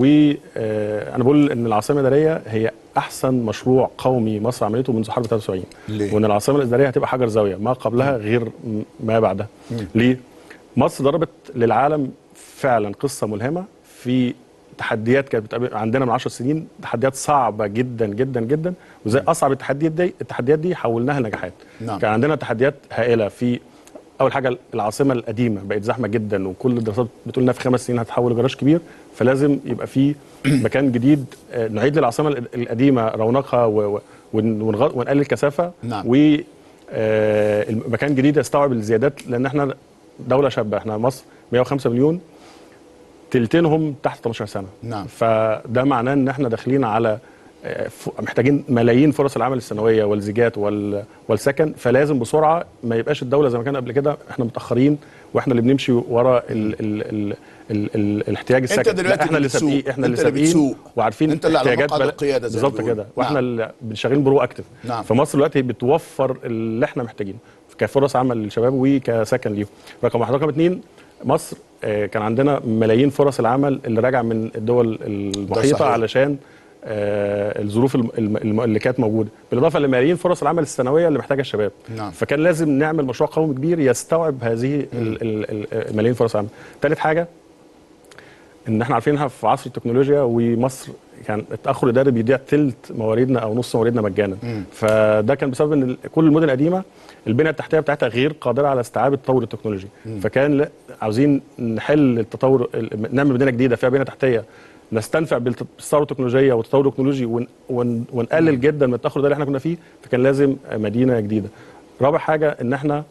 وانا بقول ان العاصمه الاداريه هي احسن مشروع قومي مصر عملته منذ حرب 73 ليه؟ وان العاصمه الاداريه هتبقى حجر زاويه ما قبلها غير م- ما بعدها ليه مصر ضربت للعالم فعلا قصه ملهمه في تحديات كانت بتقابل عندنا من 10 سنين تحديات صعبه جدا جدا جدا وزي اصعب التحديات دي التحديات دي حولناها لنجاحات نعم. كان عندنا تحديات هائله في اول حاجه العاصمه القديمه بقت زحمه جدا وكل الدراسات بتقول انها في خمس سنين هتحول لجراج كبير فلازم يبقى في مكان جديد آه، نعيد للعاصمه الق- القديمه رونقها و- و- ون- ونغ- ونقلل الكثافه نعم. و آه، المكان جديد يستوعب الزيادات لان احنا دوله شابه احنا مصر 105 مليون تلتينهم تحت 18 سنه نعم. فده معناه ان احنا داخلين على آه، ف- محتاجين ملايين فرص العمل السنويه والزيجات وال- والسكن فلازم بسرعه ما يبقاش الدوله زي ما كان قبل كده احنا متاخرين واحنا اللي بنمشي ورا ال ال ال ال ال الاحتياج السكن انت دلوقتي لا، احنا اللي بتسوق. سابقين احنا اللي انت اللي سابقين بتسوق. وعارفين انت اللي على احتياجات مقعد بل- القيادة زي ما بالظبط بيقولوا. كده واحنا نعم. اللي شغالين برو اكتف نعم. فمصر دلوقتي بتوفر اللي احنا محتاجينه كفرص عمل للشباب وكسكن ليهم رقم واحد رقم اثنين مصر آه، كان عندنا ملايين فرص العمل اللي راجعه من الدول المحيطه صحيح. علشان آه، الظروف الم- الم- الم- اللي كانت موجوده بالاضافه لملايين فرص العمل السنويه اللي محتاجها الشباب نعم. فكان لازم نعمل مشروع قومي كبير يستوعب هذه ال- ال- ال- الملايين فرص العمل ثالث حاجه ان احنا عارفينها في عصر التكنولوجيا ومصر كان التاخر الاداري بيضيع ثلث مواردنا او نص مواردنا مجانا فده كان بسبب ان ال- كل المدن القديمه البنيه التحتيه بتاعتها غير قادره على استيعاب التطور التكنولوجي فكان لا- عاوزين نحل التطور ال- نعمل مدينه جديده فيها بنيه تحتيه نستنفع بالت- بالثوره التكنولوجيه والتطور التكنولوجي ون ون ونقلل جدا من التاخر الاداري اللي احنا كنا فيه فكان لازم مدينه جديده رابع حاجه ان احنا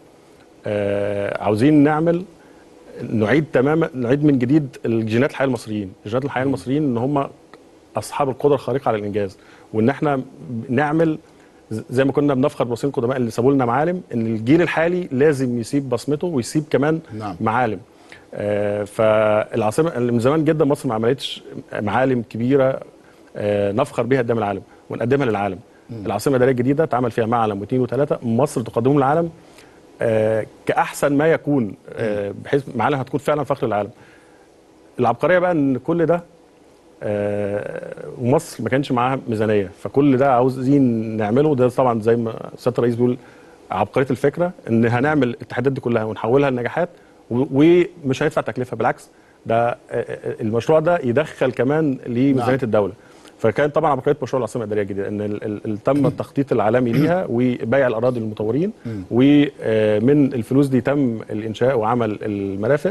آه عاوزين نعمل نعيد تماما نعيد من جديد الجينات الحياه المصريين، الجينات الحياه المصريين ان هم اصحاب القدره الخارقه على الانجاز وان احنا نعمل ز- زي ما كنا بنفخر بمصريين القدماء اللي سابوا لنا معالم ان الجيل الحالي لازم يسيب بصمته ويسيب كمان نعم. معالم آه فالعاصمه اللي من زمان جدا مصر ما عملتش معالم كبيره آه نفخر بها قدام العالم ونقدمها للعالم العاصمه الاداريه الجديده اتعمل فيها معلم واثنين وثلاثه مصر تقدمه للعالم آه، كاحسن ما يكون آه، بحيث معالم هتكون فعلا فخر العالم العبقريه بقى ان كل ده آه، ومصر ما كانش معاها ميزانيه فكل ده عاوزين نعمله ده طبعا زي ما سياده الرئيس بيقول عبقريه الفكره ان هنعمل التحديات دي كلها ونحولها لنجاحات و- ومش هندفع تكلفه بالعكس ده آه، آه، المشروع ده يدخل كمان لميزانيه نعم. الدوله فكان طبعا عبقريه مشروع العاصمه الاداريه الجديده ان ال- ال- ال- تم التخطيط العالمي ليها وبيع الاراضي للمطورين ومن الفلوس دي تم الانشاء وعمل المرافق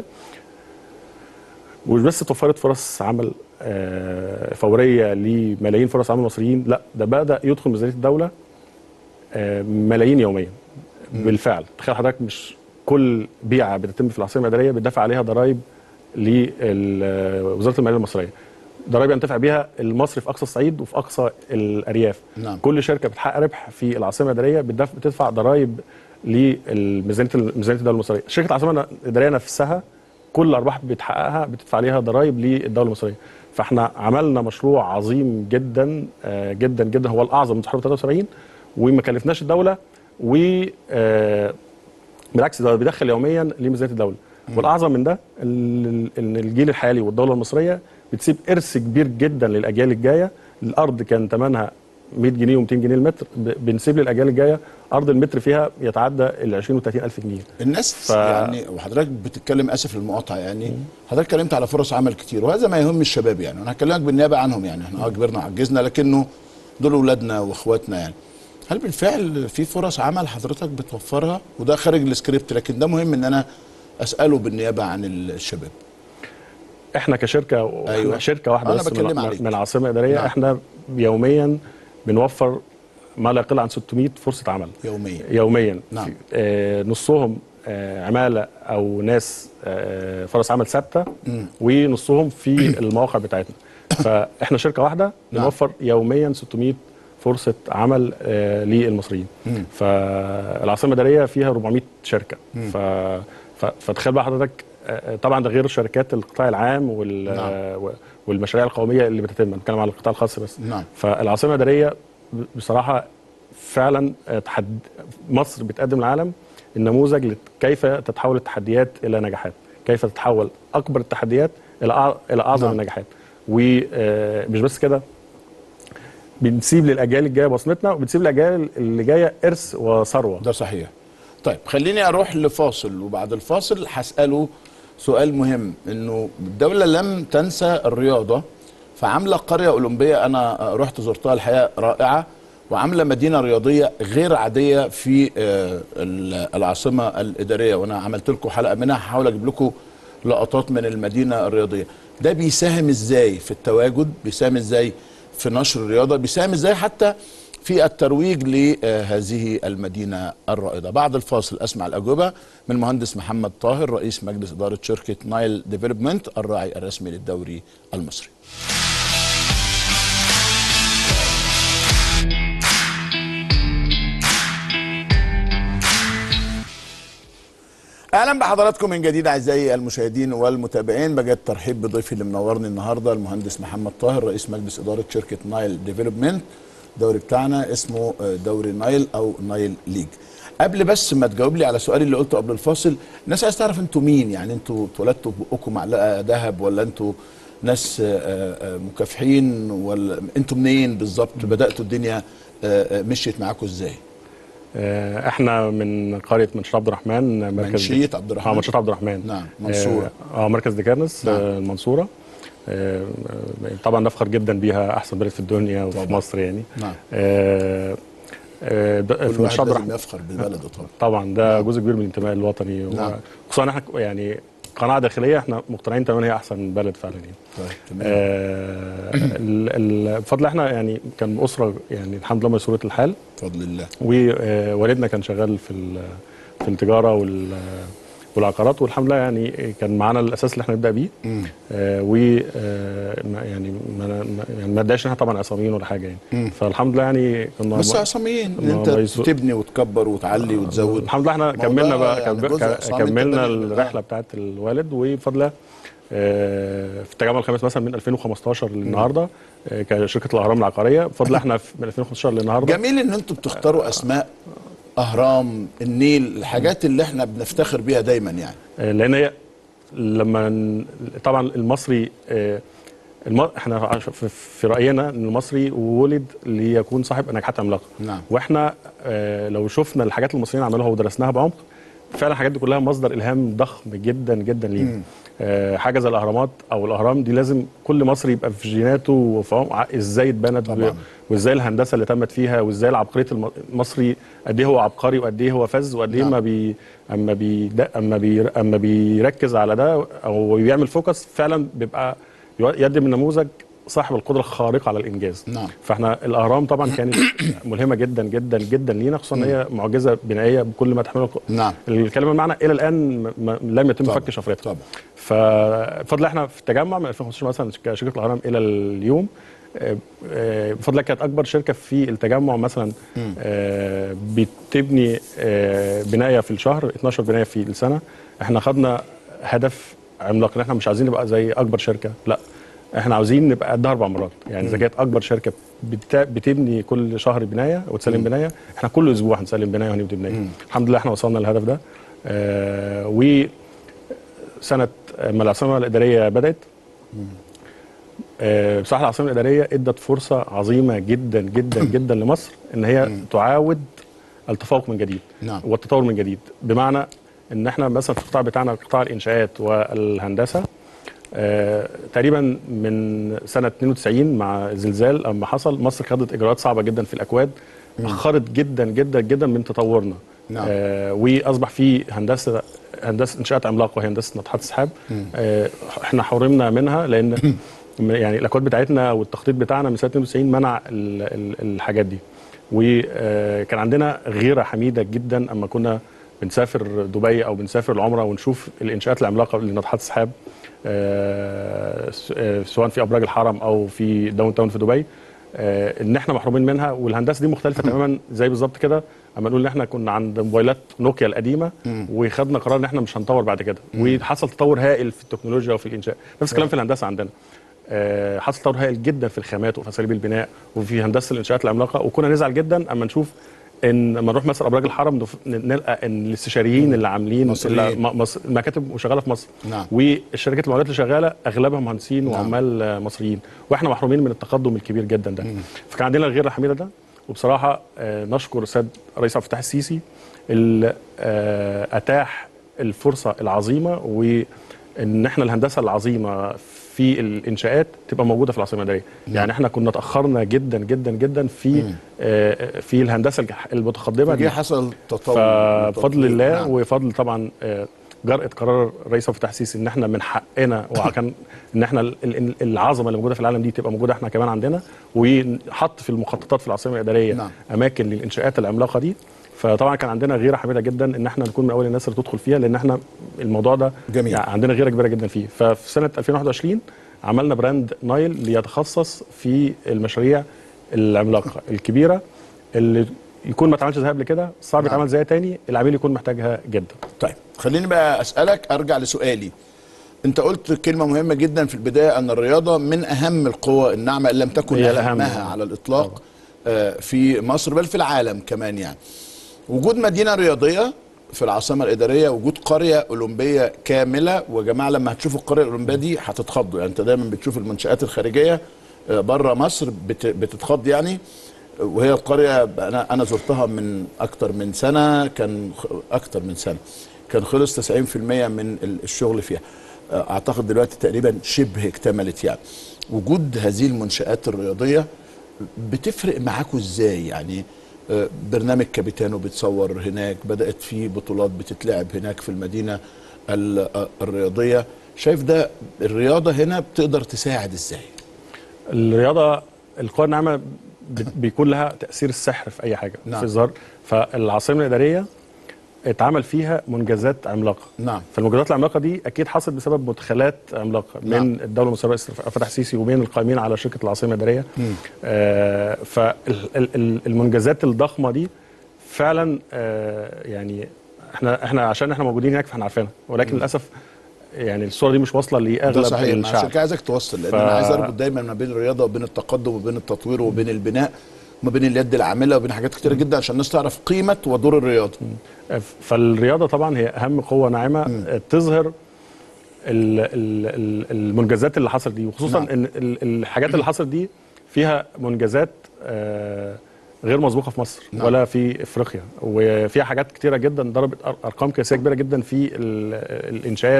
ومش بس توفرت فرص عمل آه، فوريه لملايين فرص عمل مصريين لا ده بدا يدخل ميزانيه الدوله آه، ملايين يوميا بالفعل تخيل حضرتك مش كل بيعه بتتم في العاصمه الاداريه بتدفع عليها ضرائب لوزاره الماليه المصريه ضرائب ينتفع بيها المصري في اقصى الصعيد وفي اقصى الارياف نعم. كل شركه بتحقق ربح في العاصمه الاداريه بتدفع, بتدفع ضرائب لميزانيه ميزانيه الدوله المصريه شركه العاصمه الاداريه نفسها كل ارباح بتحققها بتدفع عليها ضرائب للدوله المصريه فاحنا عملنا مشروع عظيم جدا آه، جدا جدا هو الاعظم من حرب 73 وما كلفناش الدوله و آه، بالعكس ده بيدخل يوميا لميزانيه الدوله والاعظم من ده ال- ان الجيل الحالي والدوله المصريه بتسيب ارث كبير جدا للاجيال الجايه الارض كان ثمنها 100 جنيه و200 جنيه المتر ب- بنسيب للاجيال الجايه ارض المتر فيها يتعدى ال 20 و 30 الف جنيه الناس ف- يعني وحضرتك بتتكلم اسف للمقاطعه يعني حضرتك اتكلمت على فرص عمل كتير وهذا ما يهم الشباب يعني انا هكلمك بالنيابه عنهم يعني احنا اه كبرنا وعجزنا لكنه دول اولادنا واخواتنا يعني هل بالفعل في فرص عمل حضرتك بتوفرها وده خارج السكريبت لكن ده مهم ان انا اساله بالنيابه عن الشباب احنا كشركه أيوة. أيوة. شركه واحده أنا بس بكلم من, عليك. من العاصمه الاداريه نعم. نعم. احنا يوميا بنوفر ما لا يقل عن 600 فرصه عمل يوميا يوميا نعم. في- آه نصهم آه عماله او ناس آه فرص عمل ثابته ونصهم في المواقع بتاعتنا فاحنا شركه واحده نعم. بنوفر يوميا 600 فرصه عمل آه للمصريين فالعاصمه الاداريه فيها 400 شركه ف ف- فتخيل بقى حضرتك آه، طبعا ده غير شركات القطاع العام وال نعم. آه، والمشاريع القوميه اللي بتتم بنتكلم على القطاع الخاص بس نعم. فالعاصمه الاداريه ب- بصراحه فعلا آه، تحد مصر بتقدم العالم النموذج لت- كيف تتحول التحديات الى نجاحات كيف تتحول اكبر التحديات الى أع- الى اعظم نعم. النجاحات ومش بس كده بنسيب للاجيال الجايه بصمتنا وبنسيب للاجيال اللي جايه ارث وثروه ده صحيح طيب خليني اروح لفاصل وبعد الفاصل هساله سؤال مهم انه الدوله لم تنسى الرياضه فعامله قريه اولمبيه انا رحت زرتها الحقيقه رائعه وعامله مدينه رياضيه غير عاديه في آه، ال- العاصمه الاداريه وانا عملت لكم حلقه منها هحاول اجيب لكم لقطات من المدينه الرياضيه ده بيساهم ازاي في التواجد بيساهم ازاي في نشر الرياضه بيساهم ازاي حتى في الترويج لهذه المدينة الرائدة بعد الفاصل أسمع الأجوبة من المهندس محمد طاهر رئيس مجلس إدارة شركة نايل ديفلوبمنت الراعي الرسمي للدوري المصري اهلا بحضراتكم من جديد اعزائي المشاهدين والمتابعين بجد ترحيب بضيفي اللي منورني النهارده المهندس محمد طاهر رئيس مجلس اداره شركه نايل ديفلوبمنت الدوري بتاعنا اسمه آه، دوري نايل او نايل ليج قبل بس ما تجاوب لي على سؤالي اللي قلته قبل الفاصل الناس عايز تعرف انتوا مين يعني انتوا اتولدتوا بقكم معلقه ذهب ولا انتوا ناس آه، آه، مكافحين ولا انتوا منين بالظبط بداتوا الدنيا آه، آه، مشيت معاكم ازاي آه، احنا من قريه منشيه عبد الرحمن مركز منشية عبد الرحمن. اه منشيه عبد الرحمن نعم، منصورة. اه آه، مركز ديكارنس نعم. آه المنصوره آه آه، طبعا نفخر جدا بيها احسن بلد في الدنيا وفي طبعا. مصر يعني نعم. آه آه ده- كل في منشيه واحد عبد لازم الرحمن يفخر ببلده طبعا طبعا ده جزء كبير من الانتماء الوطني نعم. خصوصا احنا يعني قناعه داخليه احنا مقتنعين تماما هي احسن بلد فعلا يعني طيب تمام آه ال- ال- بفضل احنا يعني كان اسره يعني الحمد لله ميسوره الحال بفضل الله ووالدنا كان شغال في ال- في التجاره وال والعقارات والحمد لله يعني كان معانا الاساس اللي احنا نبدا بيه آه و آه ما- يعني ما ما- يعني ما ادعيش ان احنا طبعا عصاميين ولا حاجه يعني فالحمد لله يعني كنا بس عصاميين ان ما- انت ما يسوق. تبني وتكبر وتعلي وتزود الحمد لله احنا ما هو كملنا ده بقى يعني كم- جزء ك- عصامي كملنا التاني. الرحله بتاعت الوالد وبفضل الله آه، في التجمع الخامس مثلا من 2015 للنهارده آه، كشركه الاهرام العقاريه بفضل الله احنا في- من 2015 للنهارده جميل ان انتوا بتختاروا اسماء اهرام النيل الحاجات اللي احنا بنفتخر بيها دايما يعني آه، لان هي لما ن- طبعا المصري آه، الم... احنا عش- في- في راينا ان المصري ولد ليكون صاحب نجاحات عملاقه نعم. واحنا آه، لو شفنا الحاجات اللي المصريين عملوها ودرسناها بعمق فعلا الحاجات دي كلها مصدر الهام ضخم جدا جدا لينا آه، حاجه زي الاهرامات او الاهرام دي لازم كل مصري يبقى في جيناته وفي عمق ع- ازاي اتبنت طبعاً. وازاي الهندسه اللي تمت فيها وازاي العبقريه الم- المصري قد ايه هو عبقري وقد ايه هو فذ وقد ايه نعم. ما بي اما بي اما بي اما بيركز على ده او بيعمل فوكس فعلا بيبقى يو- يقدم نموذج صاحب القدره الخارقه على الانجاز نعم. فاحنا الاهرام طبعا كانت ملهمه جدا جدا جدا لينا خصوصا ان هي معجزه بنائيه بكل ما تحمله الق- نعم. الكلمه المعنى الى الان م- م- لم يتم طبعاً. فك شفرتها طبعا فبفضل احنا في التجمع من 2015 مثلا كشركه الاهرام الى اليوم آه، آه، بفضل الله كانت اكبر شركه في التجمع مثلا آه، بتبني آه، بنايه في الشهر 12 بنايه في السنه احنا خدنا هدف عملاق ان احنا مش عايزين نبقى زي اكبر شركه لا احنا عاوزين نبقى قدها اربع مرات يعني اذا كانت اكبر شركه بت- بتبني كل شهر بنايه وتسلم بنايه احنا كل اسبوع هنسلم بنايه وهنبني بنايه الحمد لله احنا وصلنا للهدف ده آه و سنه ما العاصمه الاداريه بدات آه، بصراحه العاصمه الاداريه ادت فرصه عظيمه جدا جدا جدا لمصر ان هي تعاود التفوق من جديد نعم. والتطور من جديد بمعنى ان احنا مثلا في القطاع بتاعنا قطاع الانشاءات والهندسه آه، تقريبا من سنه 92 مع الزلزال اما حصل مصر خدت اجراءات صعبه جدا في الاكواد اخرت جدا جدا جدا من تطورنا نعم. آه واصبح في هندسه هندسه انشاءات عملاقه وهي هندسه ناطحات السحاب آه احنا حرمنا منها لان م- يعني الاكواد بتاعتنا والتخطيط بتاعنا من سنه 92 منع ال- ال- الحاجات دي وكان عندنا غيره حميده جدا اما كنا بنسافر دبي او بنسافر العمره ونشوف الانشاءات العملاقه لناطحات السحاب آه، س- آه، سواء في ابراج الحرم او في داون تاون في دبي آه، ان احنا محرومين منها والهندسه دي مختلفه تماما زي بالظبط كده اما نقول ان احنا كنا عند موبايلات نوكيا القديمه وخدنا قرار ان احنا مش هنطور بعد كده وحصل تطور هائل في التكنولوجيا وفي الانشاء نفس الكلام في الهندسه عندنا آه، حصل تطور هائل جدا في الخامات وفي اساليب البناء وفي هندسه الانشاءات العملاقه وكنا نزعل جدا اما نشوف ان لما نروح مثلا ابراج الحرم نف- نلقى ان الاستشاريين اللي عاملين مصريين. اللي م- مصر المكاتب وشغاله في مصر نعم. والشركات المقاولات اللي شغاله اغلبها مهندسين نعم. وعمال آه، مصريين واحنا محرومين من التقدم الكبير جدا ده فكان عندنا الغير الحميده ده وبصراحه آه، نشكر السيد الرئيس عبد الفتاح السيسي اللي آه، اتاح الفرصه العظيمه وان احنا الهندسه العظيمه في الانشاءات تبقى موجوده في العاصمه الاداريه يعني احنا كنا اتاخرنا جدا جدا جدا في آه، في الهندسه الج- المتقدمه دي دي حصل تطور فبفضل وتطوير. الله نعم. وفضل طبعا آه، جرأة قرار الرئيس عبد الفتاح السيسي ان احنا من حقنا وكان ان احنا ال- ال- العظمه اللي موجوده في العالم دي تبقى موجوده احنا كمان عندنا وحط في المخططات في العاصمه الاداريه نعم. اماكن للانشاءات العملاقه دي فطبعا كان عندنا غيره حميده جدا ان احنا نكون من اول الناس اللي تدخل فيها لان احنا الموضوع ده جميل. يعني عندنا غيره كبيره جدا فيه ففي سنه 2021 عملنا براند نايل ليتخصص في المشاريع العملاقه الكبيره اللي يكون ما اتعملش زيها قبل كده صعب نعم. يتعمل زيها تاني العميل يكون محتاجها جدا طيب خليني بقى اسالك ارجع لسؤالي انت قلت كلمه مهمه جدا في البدايه ان الرياضه من اهم القوى الناعمه ان لم تكن هي الأهم. اهمها على الاطلاق آه، في مصر بل في العالم كمان يعني وجود مدينه رياضيه في العاصمه الاداريه وجود قريه اولمبيه كامله وجماعه لما هتشوفوا القريه الاولمبيه دي هتتخضوا يعني انت دايما بتشوف المنشات الخارجيه بره مصر بت- بتتخض يعني وهي القريه انا انا زرتها من اكتر من سنه كان خ- اكتر من سنه كان خلص 90% من ال- الشغل فيها اعتقد دلوقتي تقريبا شبه اكتملت يعني وجود هذه المنشات الرياضيه بتفرق معاكم ازاي يعني آه، برنامج كابيتانو بتصور هناك بدات في بطولات بتتلعب هناك في المدينه ال- آه، الرياضيه شايف ده الرياضه هنا بتقدر تساعد ازاي الرياضه القوى الناعمه بت- بيكون لها تاثير السحر في اي حاجه نعم. في الظهر فالعاصمه الاداريه اتعمل فيها منجزات عملاقه نعم فالمنجزات العملاقه دي اكيد حصلت بسبب مدخلات عملاقه نعم. من الدوله المصريه الرئيس فتح السيسي وبين القائمين على شركه العاصمه الاداريه آه فالمنجزات الضخمه دي فعلا آه يعني احنا احنا عشان احنا موجودين هناك فاحنا عارفينها ولكن للاسف يعني الصوره دي مش واصله ده لاغلب صحيح ما عشان الشعب كده عايزك توصل لان ف- انا عايز اربط دايما ما بين الرياضه وبين التقدم وبين التطوير وبين البناء وما بين اليد العامله وبين حاجات كتيره جدا عشان الناس تعرف قيمه ودور الرياضه فالرياضه طبعا هي اهم قوه ناعمه تظهر ال- ال- ال- المنجزات اللي حصلت دي وخصوصا نعم. ان ال- الحاجات اللي حصلت دي فيها منجزات آه، غير مسبوقه في مصر نعم. ولا في افريقيا وفيها حاجات كتيره جدا ضربت أر- ارقام قياسيه كبيره جدا في ال- الانشاءات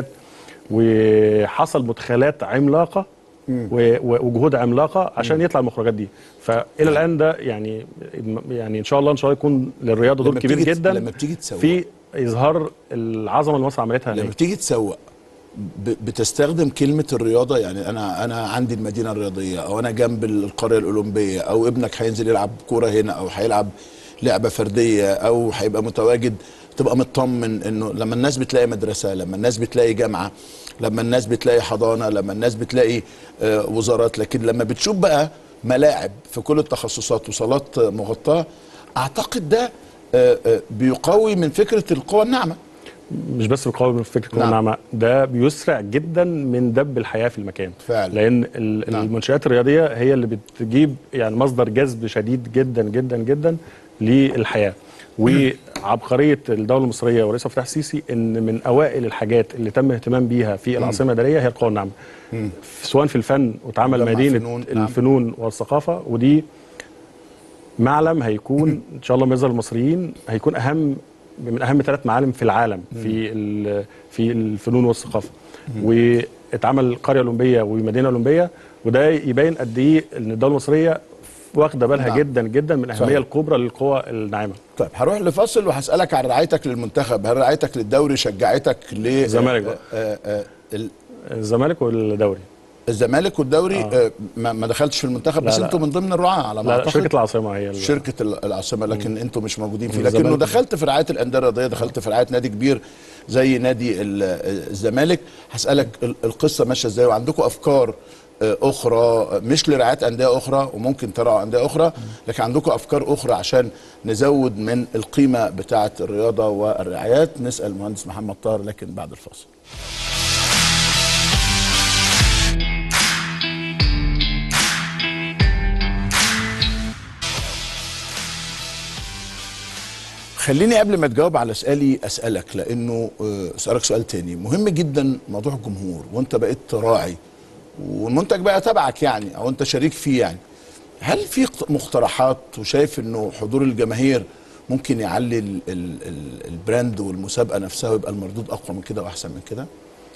وحصل مدخلات عملاقه و- و- وجهود عملاقه عشان يطلع المخرجات دي فالى الان ده يعني يعني ان شاء الله ان شاء الله يكون للرياضه دور لما كبير بتيجي- جدا لما بتيجي تسوق. في اظهار العظمه اللي مصر عملتها لما هناك بتيجي تسوق ب- بتستخدم كلمه الرياضه يعني انا انا عندي المدينه الرياضيه او انا جنب القريه الاولمبيه او ابنك هينزل يلعب كوره هنا او هيلعب لعبه فرديه او هيبقى متواجد تبقى مطمن انه لما الناس بتلاقي مدرسه لما الناس بتلاقي جامعه لما الناس بتلاقي حضانه لما الناس بتلاقي آه، وزارات لكن لما بتشوف بقى ملاعب في كل التخصصات وصالات آه، مغطاه اعتقد ده آه، آه، بيقوي من فكره القوى الناعمه مش بس بيقاوم فكره نعم. نعم. النعمه ده بيسرع جدا من دب الحياه في المكان فعلا. لان ال- نعم. المنشات الرياضيه هي اللي بتجيب يعني مصدر جذب شديد جدا جدا جدا للحياه وعبقريه الدوله المصريه والرئيس عبد الفتاح السيسي ان من اوائل الحاجات اللي تم اهتمام بيها في العاصمه الاداريه هي القوى الناعمه سواء في الفن واتعمل مجمع مدينه فنون، نعم. الفنون والثقافه ودي معلم هيكون ان شاء الله ميزه المصريين هيكون اهم من اهم ثلاث معالم في العالم في ال- في الفنون والثقافه واتعمل قريه اولمبيه ومدينه اولمبيه وده يبين قد ايه ان الدوله المصريه واخده بالها نعم. جدا جدا من الاهميه صحيح. الكبرى للقوى الناعمه طيب هروح لفاصل وهسالك عن رعايتك للمنتخب هل رعايتك للدوري شجعتك ل الزمالك بقى. آه، آه، ال- الزمالك والدوري الزمالك والدوري آه. آه. ما ما دخلتش في المنتخب لا، بس لا. انتوا من ضمن الرعاة على ما لا لا اعتقد شركه العاصمه هي ال- شركه ال- العاصمه لكن انتوا مش موجودين فيه الزمالك. لكنه دخلت في رعايه الانديه الرياضيه دخلت في رعايه نادي كبير زي نادي ال- الزمالك هسالك ال- القصه ماشيه ازاي وعندكم افكار آه، اخرى مش لرعايه انديه اخرى وممكن ترعوا انديه اخرى لكن عندكم افكار اخرى عشان نزود من القيمه بتاعه الرياضه والرعايات نسال المهندس محمد طاهر لكن بعد الفاصل خليني قبل ما تجاوب على سؤالي اسالك لانه آه، اسالك سؤال تاني مهم جدا موضوع الجمهور وانت بقيت راعي والمنتج بقى تبعك يعني او انت شريك فيه يعني هل في اقت- مقترحات وشايف انه حضور الجماهير ممكن يعلي ال ال ال البراند والمسابقه نفسها ويبقى المردود اقوى من كده واحسن من كده؟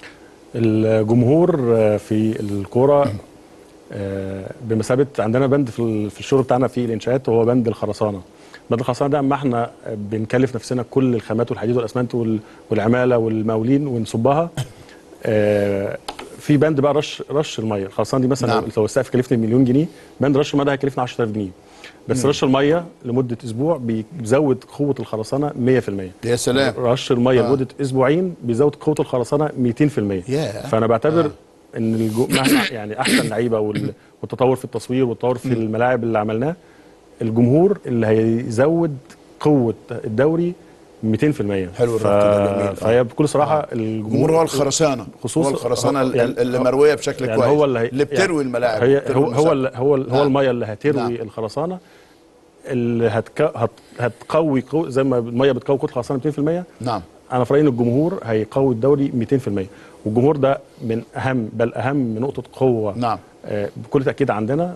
الجمهور آه، في الكوره آه، بمثابه عندنا بند في ال- في الشغل بتاعنا في الانشاءات وهو بند الخرسانه بند الخرسانه ده اما احنا بنكلف نفسنا كل الخامات والحديد والاسمنت وال- والعماله والمقاولين ونصبها آه، في بند بقى رش رش الميه الخرسانه دي مثلا نعم. لو- لو السقف كلفني مليون جنيه بند رش الميه ده هيكلفنا 10000 جنيه بس رش الميه لمده اسبوع بيزود قوه الخرسانه 100% يا سلام رش الميه آه. لمده اسبوعين بيزود قوه الخرسانه 200% ياه. فانا بعتبر آه. ان الجو... مهما يعني احسن لعيبه وال... والتطور في التصوير والتطور في الملاعب اللي عملناه الجمهور اللي هيزود قوه الدوري 200% حلو الربط ده جميل. آه. فهي بكل صراحه الجمهور هو الخرسانه خصوص هو الخرسانه هو- ال- يعني- اللي مرويه بشكل يعني كويس هو اللي, هي... اللي بتروي الملاعب هي وبتروي هو هو المسابقة. ال- هو ال- هو نعم. الميه اللي هتروي نعم. الخرسانه اللي هتك... هت... هتقوي قو... زي ما الميه بتقوي قوه الخرسانه 200% نعم انا في رايي ان الجمهور هيقوي الدوري 200% والجمهور ده من اهم بل اهم نقطه قوه نعم آه، بكل تاكيد عندنا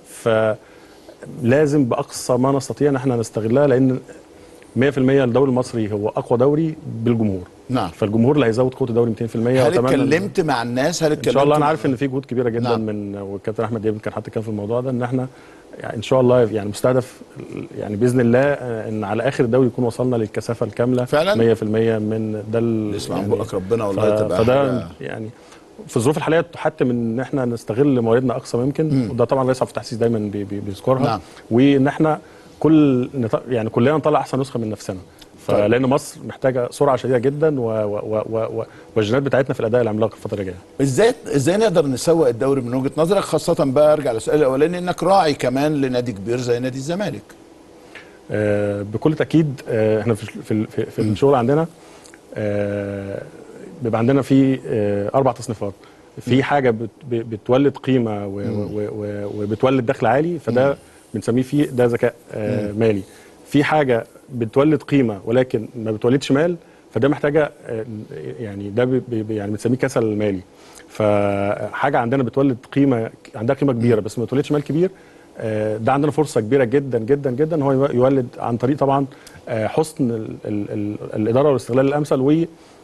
فلازم باقصى ما نستطيع ان احنا نستغلها لان 100% الدوري المصري هو اقوى دوري بالجمهور نعم فالجمهور اللي هيزود قوه الدوري 200% هل وأتمنى إن- اتكلمت مع الناس هل ان اتكلمت شاء الله انا مع- عارف ان في جهود كبيره جدا نعم. نعم. من والكابتن احمد دياب كان حتى كان في الموضوع ده ان احنا يعني ان شاء الله يعني مستهدف يعني باذن الله آه، ان على اخر الدوري يكون وصلنا للكثافه الكامله فعلا؟ 100% من ده ال- اسمع من بقك ربنا والله ف- تبقى فده حاجة- يعني في الظروف الحاليه تحتم ان احنا نستغل مواردنا اقصى ما يمكن وده طبعا الرئيس عبد الفتاح السيسي دايما بي- بي- بيذكرها نعم. وان احنا كل نط- يعني كلنا نطلع احسن نسخه من نفسنا طيب. فلان مصر محتاجه سرعه شديده جدا و- و- و- و- و- والجينات بتاعتنا في الاداء العملاق الفتره اللي جايه ازاي ازاي نقدر نسوق الدوري من وجهه نظرك خاصه بقى ارجع للسؤال الاولاني انك راعي كمان لنادي كبير زي نادي الزمالك آه، بكل تاكيد آه، احنا في في, في, في الشغل عندنا آه، بيبقى عندنا في آه، اربع تصنيفات في حاجه بت- ب- بتولد قيمه و- و- و- وبتولد دخل عالي فده بنسميه فيه ده ذكاء آه، مالي في حاجه بتولد قيمه ولكن ما بتولدش مال فده محتاجه آه، يعني ده بي- بي- يعني بنسميه كسل مالي فحاجه عندنا بتولد قيمه عندها قيمه كبيره بس ما بتولدش مال كبير آه، ده عندنا فرصه كبيره جدا جدا جدا ان هو يولد عن طريق طبعا آه، حسن ال ال ال الاداره والاستغلال الامثل و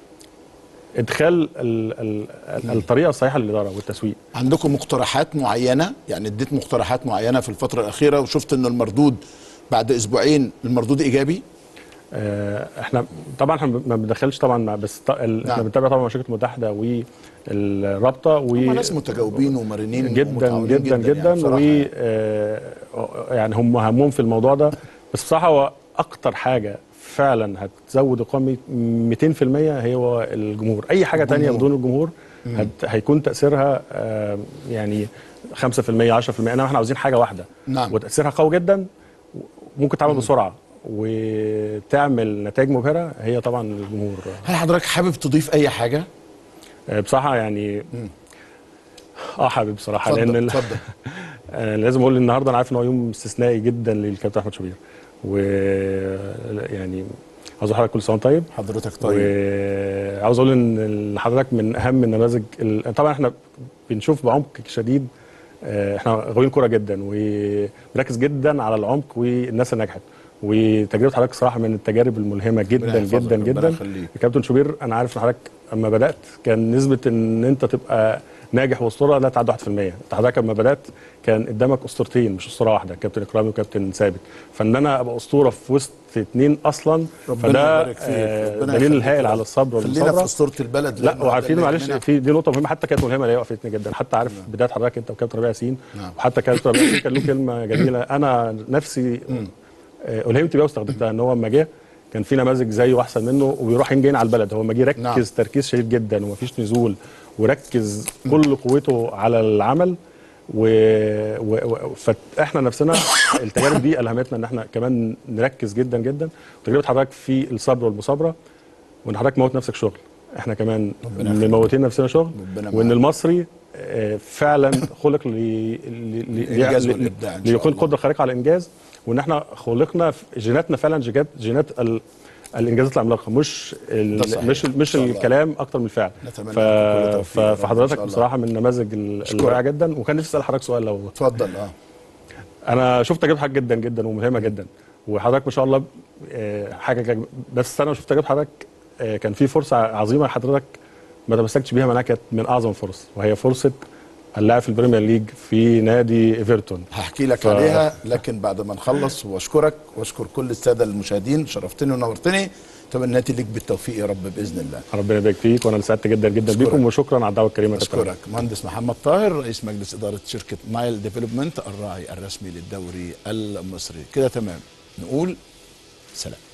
ادخال ال ال الطريقه الصحيحه للاداره والتسويق عندكم مقترحات معينه يعني اديت مقترحات معينه في الفتره الاخيره وشفت ان المردود بعد اسبوعين المردود ايجابي آه، احنا طبعا احنا ما بندخلش طبعا مع- بس ط- ال- نعم. احنا بنتابع طبعا مع شركه المتحده والرابطه و هم ناس متجاوبين ومرنين جدا ومتعاونين جدا جدا, يعني بصراحة و يعني. آه، يعني هم همهم في الموضوع ده بس بصراحه هو اكتر حاجه فعلا هتزود القوه 200% هو الجمهور اي حاجه تانية الجمهور. بدون الجمهور هت هيكون تاثيرها آه، يعني 5% 10% انما احنا عاوزين حاجه واحده نعم. وتاثيرها قوي جدا ممكن تعمل بسرعه وتعمل نتائج مبهره هي طبعا الجمهور هل حضرتك حابب تضيف اي حاجه آه، بصراحه يعني اه حابب بصراحه اتفضل لان ال- اتفضل آه، لازم اقول النهارده انا عارف ان هو يوم استثنائي جدا للكابتن احمد شوبير و يعني عاوز اقول لحضرتك كل سنه وأنت طيب حضرتك طيب وعاوز اقول ان حضرتك من اهم النماذج ال- طبعا احنا بنشوف بعمق شديد آه، احنا غاويين كوره جدا وبنركز جدا على العمق والناس اللي نجحت وتجربه حضرتك صراحه من التجارب الملهمه جدا ربنا يحفظك، جدا ربنا جدا يخليك. كابتن شوبير انا عارف ان حضرتك اما بدات كان نسبه ان انت تبقى ناجح واسطوره لا تعدي 1% انت حضرتك لما بدات كان قدامك اسطورتين مش اسطوره واحده كابتن اكرامي وكابتن ثابت فان انا ابقى اسطوره في وسط اثنين اصلا ربنا فده يبارك فيك آه، ربنا دليل يخليك هائل يا على رب. الصبر خلينا في والمصابره اسطوره البلد لا لأنه وعارفين ده اللي معلش يهمنا. في دي نقطه مهمه حتى كانت ملهمه ليا وقفتني جدا حتى عارف بدايه حضرتك انت وكابتن ربيع ياسين نعم. وحتى كابتن ربيع ياسين كان له كلمه جميله انا نفسي آه، الهمت بيها واستخدمتها ان هو لما جه كان في نماذج زيه واحسن منه وبيروح جايين على البلد هو لما جه ركز نعم. نعم. تركيز شديد جدا ومفيش نزول وركز كل قوته على العمل و... و... و... فاحنا نفسنا التجارب دي الهمتنا ان احنا كمان نركز جدا جدا وتجربه حضرتك في الصبر والمصابره وان حضرتك موت نفسك شغل احنا كمان ربنا يخليك. مموتين نفسنا شغل ربنا وان معاك. المصري آه، فعلا خلق ل... ل... ل... الإنجاز ل... والإبداع إن شاء ليكون الله. قدره خارقه على الانجاز وان احنا خلقنا في جيناتنا فعلا جينات جينات ال... الانجازات العملاقه مش ده ال... صحيح. مش إن مش شاء الله. الكلام اكتر من الفعل نتمنى ف... لكم كل توفيق ف... يا رب إن فحضرتك شاء الله. بصراحه من النماذج ال- أشكرك. الرائعه جدا وكان نفسي اسال حضرتك سؤال لو اتفضل اه انا شفت تجربه حضرتك جدا جدا وملهمه جدا وحضرتك ما شاء الله آه، حاجه كده- بس انا شفت تجربه حضرتك آه، كان في فرصه عظيمه حضرتك ما تمسكتش بيها معناها كانت من اعظم الفرص وهي فرصه اللاعب في البريمير ليج في نادي ايفرتون هحكي لك ف- عليها لكن بعد ما نخلص واشكرك واشكر كل الساده المشاهدين شرفتني ونورتني تمنياتي لك بالتوفيق يا رب باذن الله ربنا يبارك فيك وانا سعدت جدا جدا أشكرك. بيكم وشكرا على الدعوه الكريمه يا كابتن. اشكرك مهندس محمد طاهر رئيس مجلس اداره شركه نايل ديفلوبمنت الراعي الرسمي للدوري المصري كده تمام نقول سلام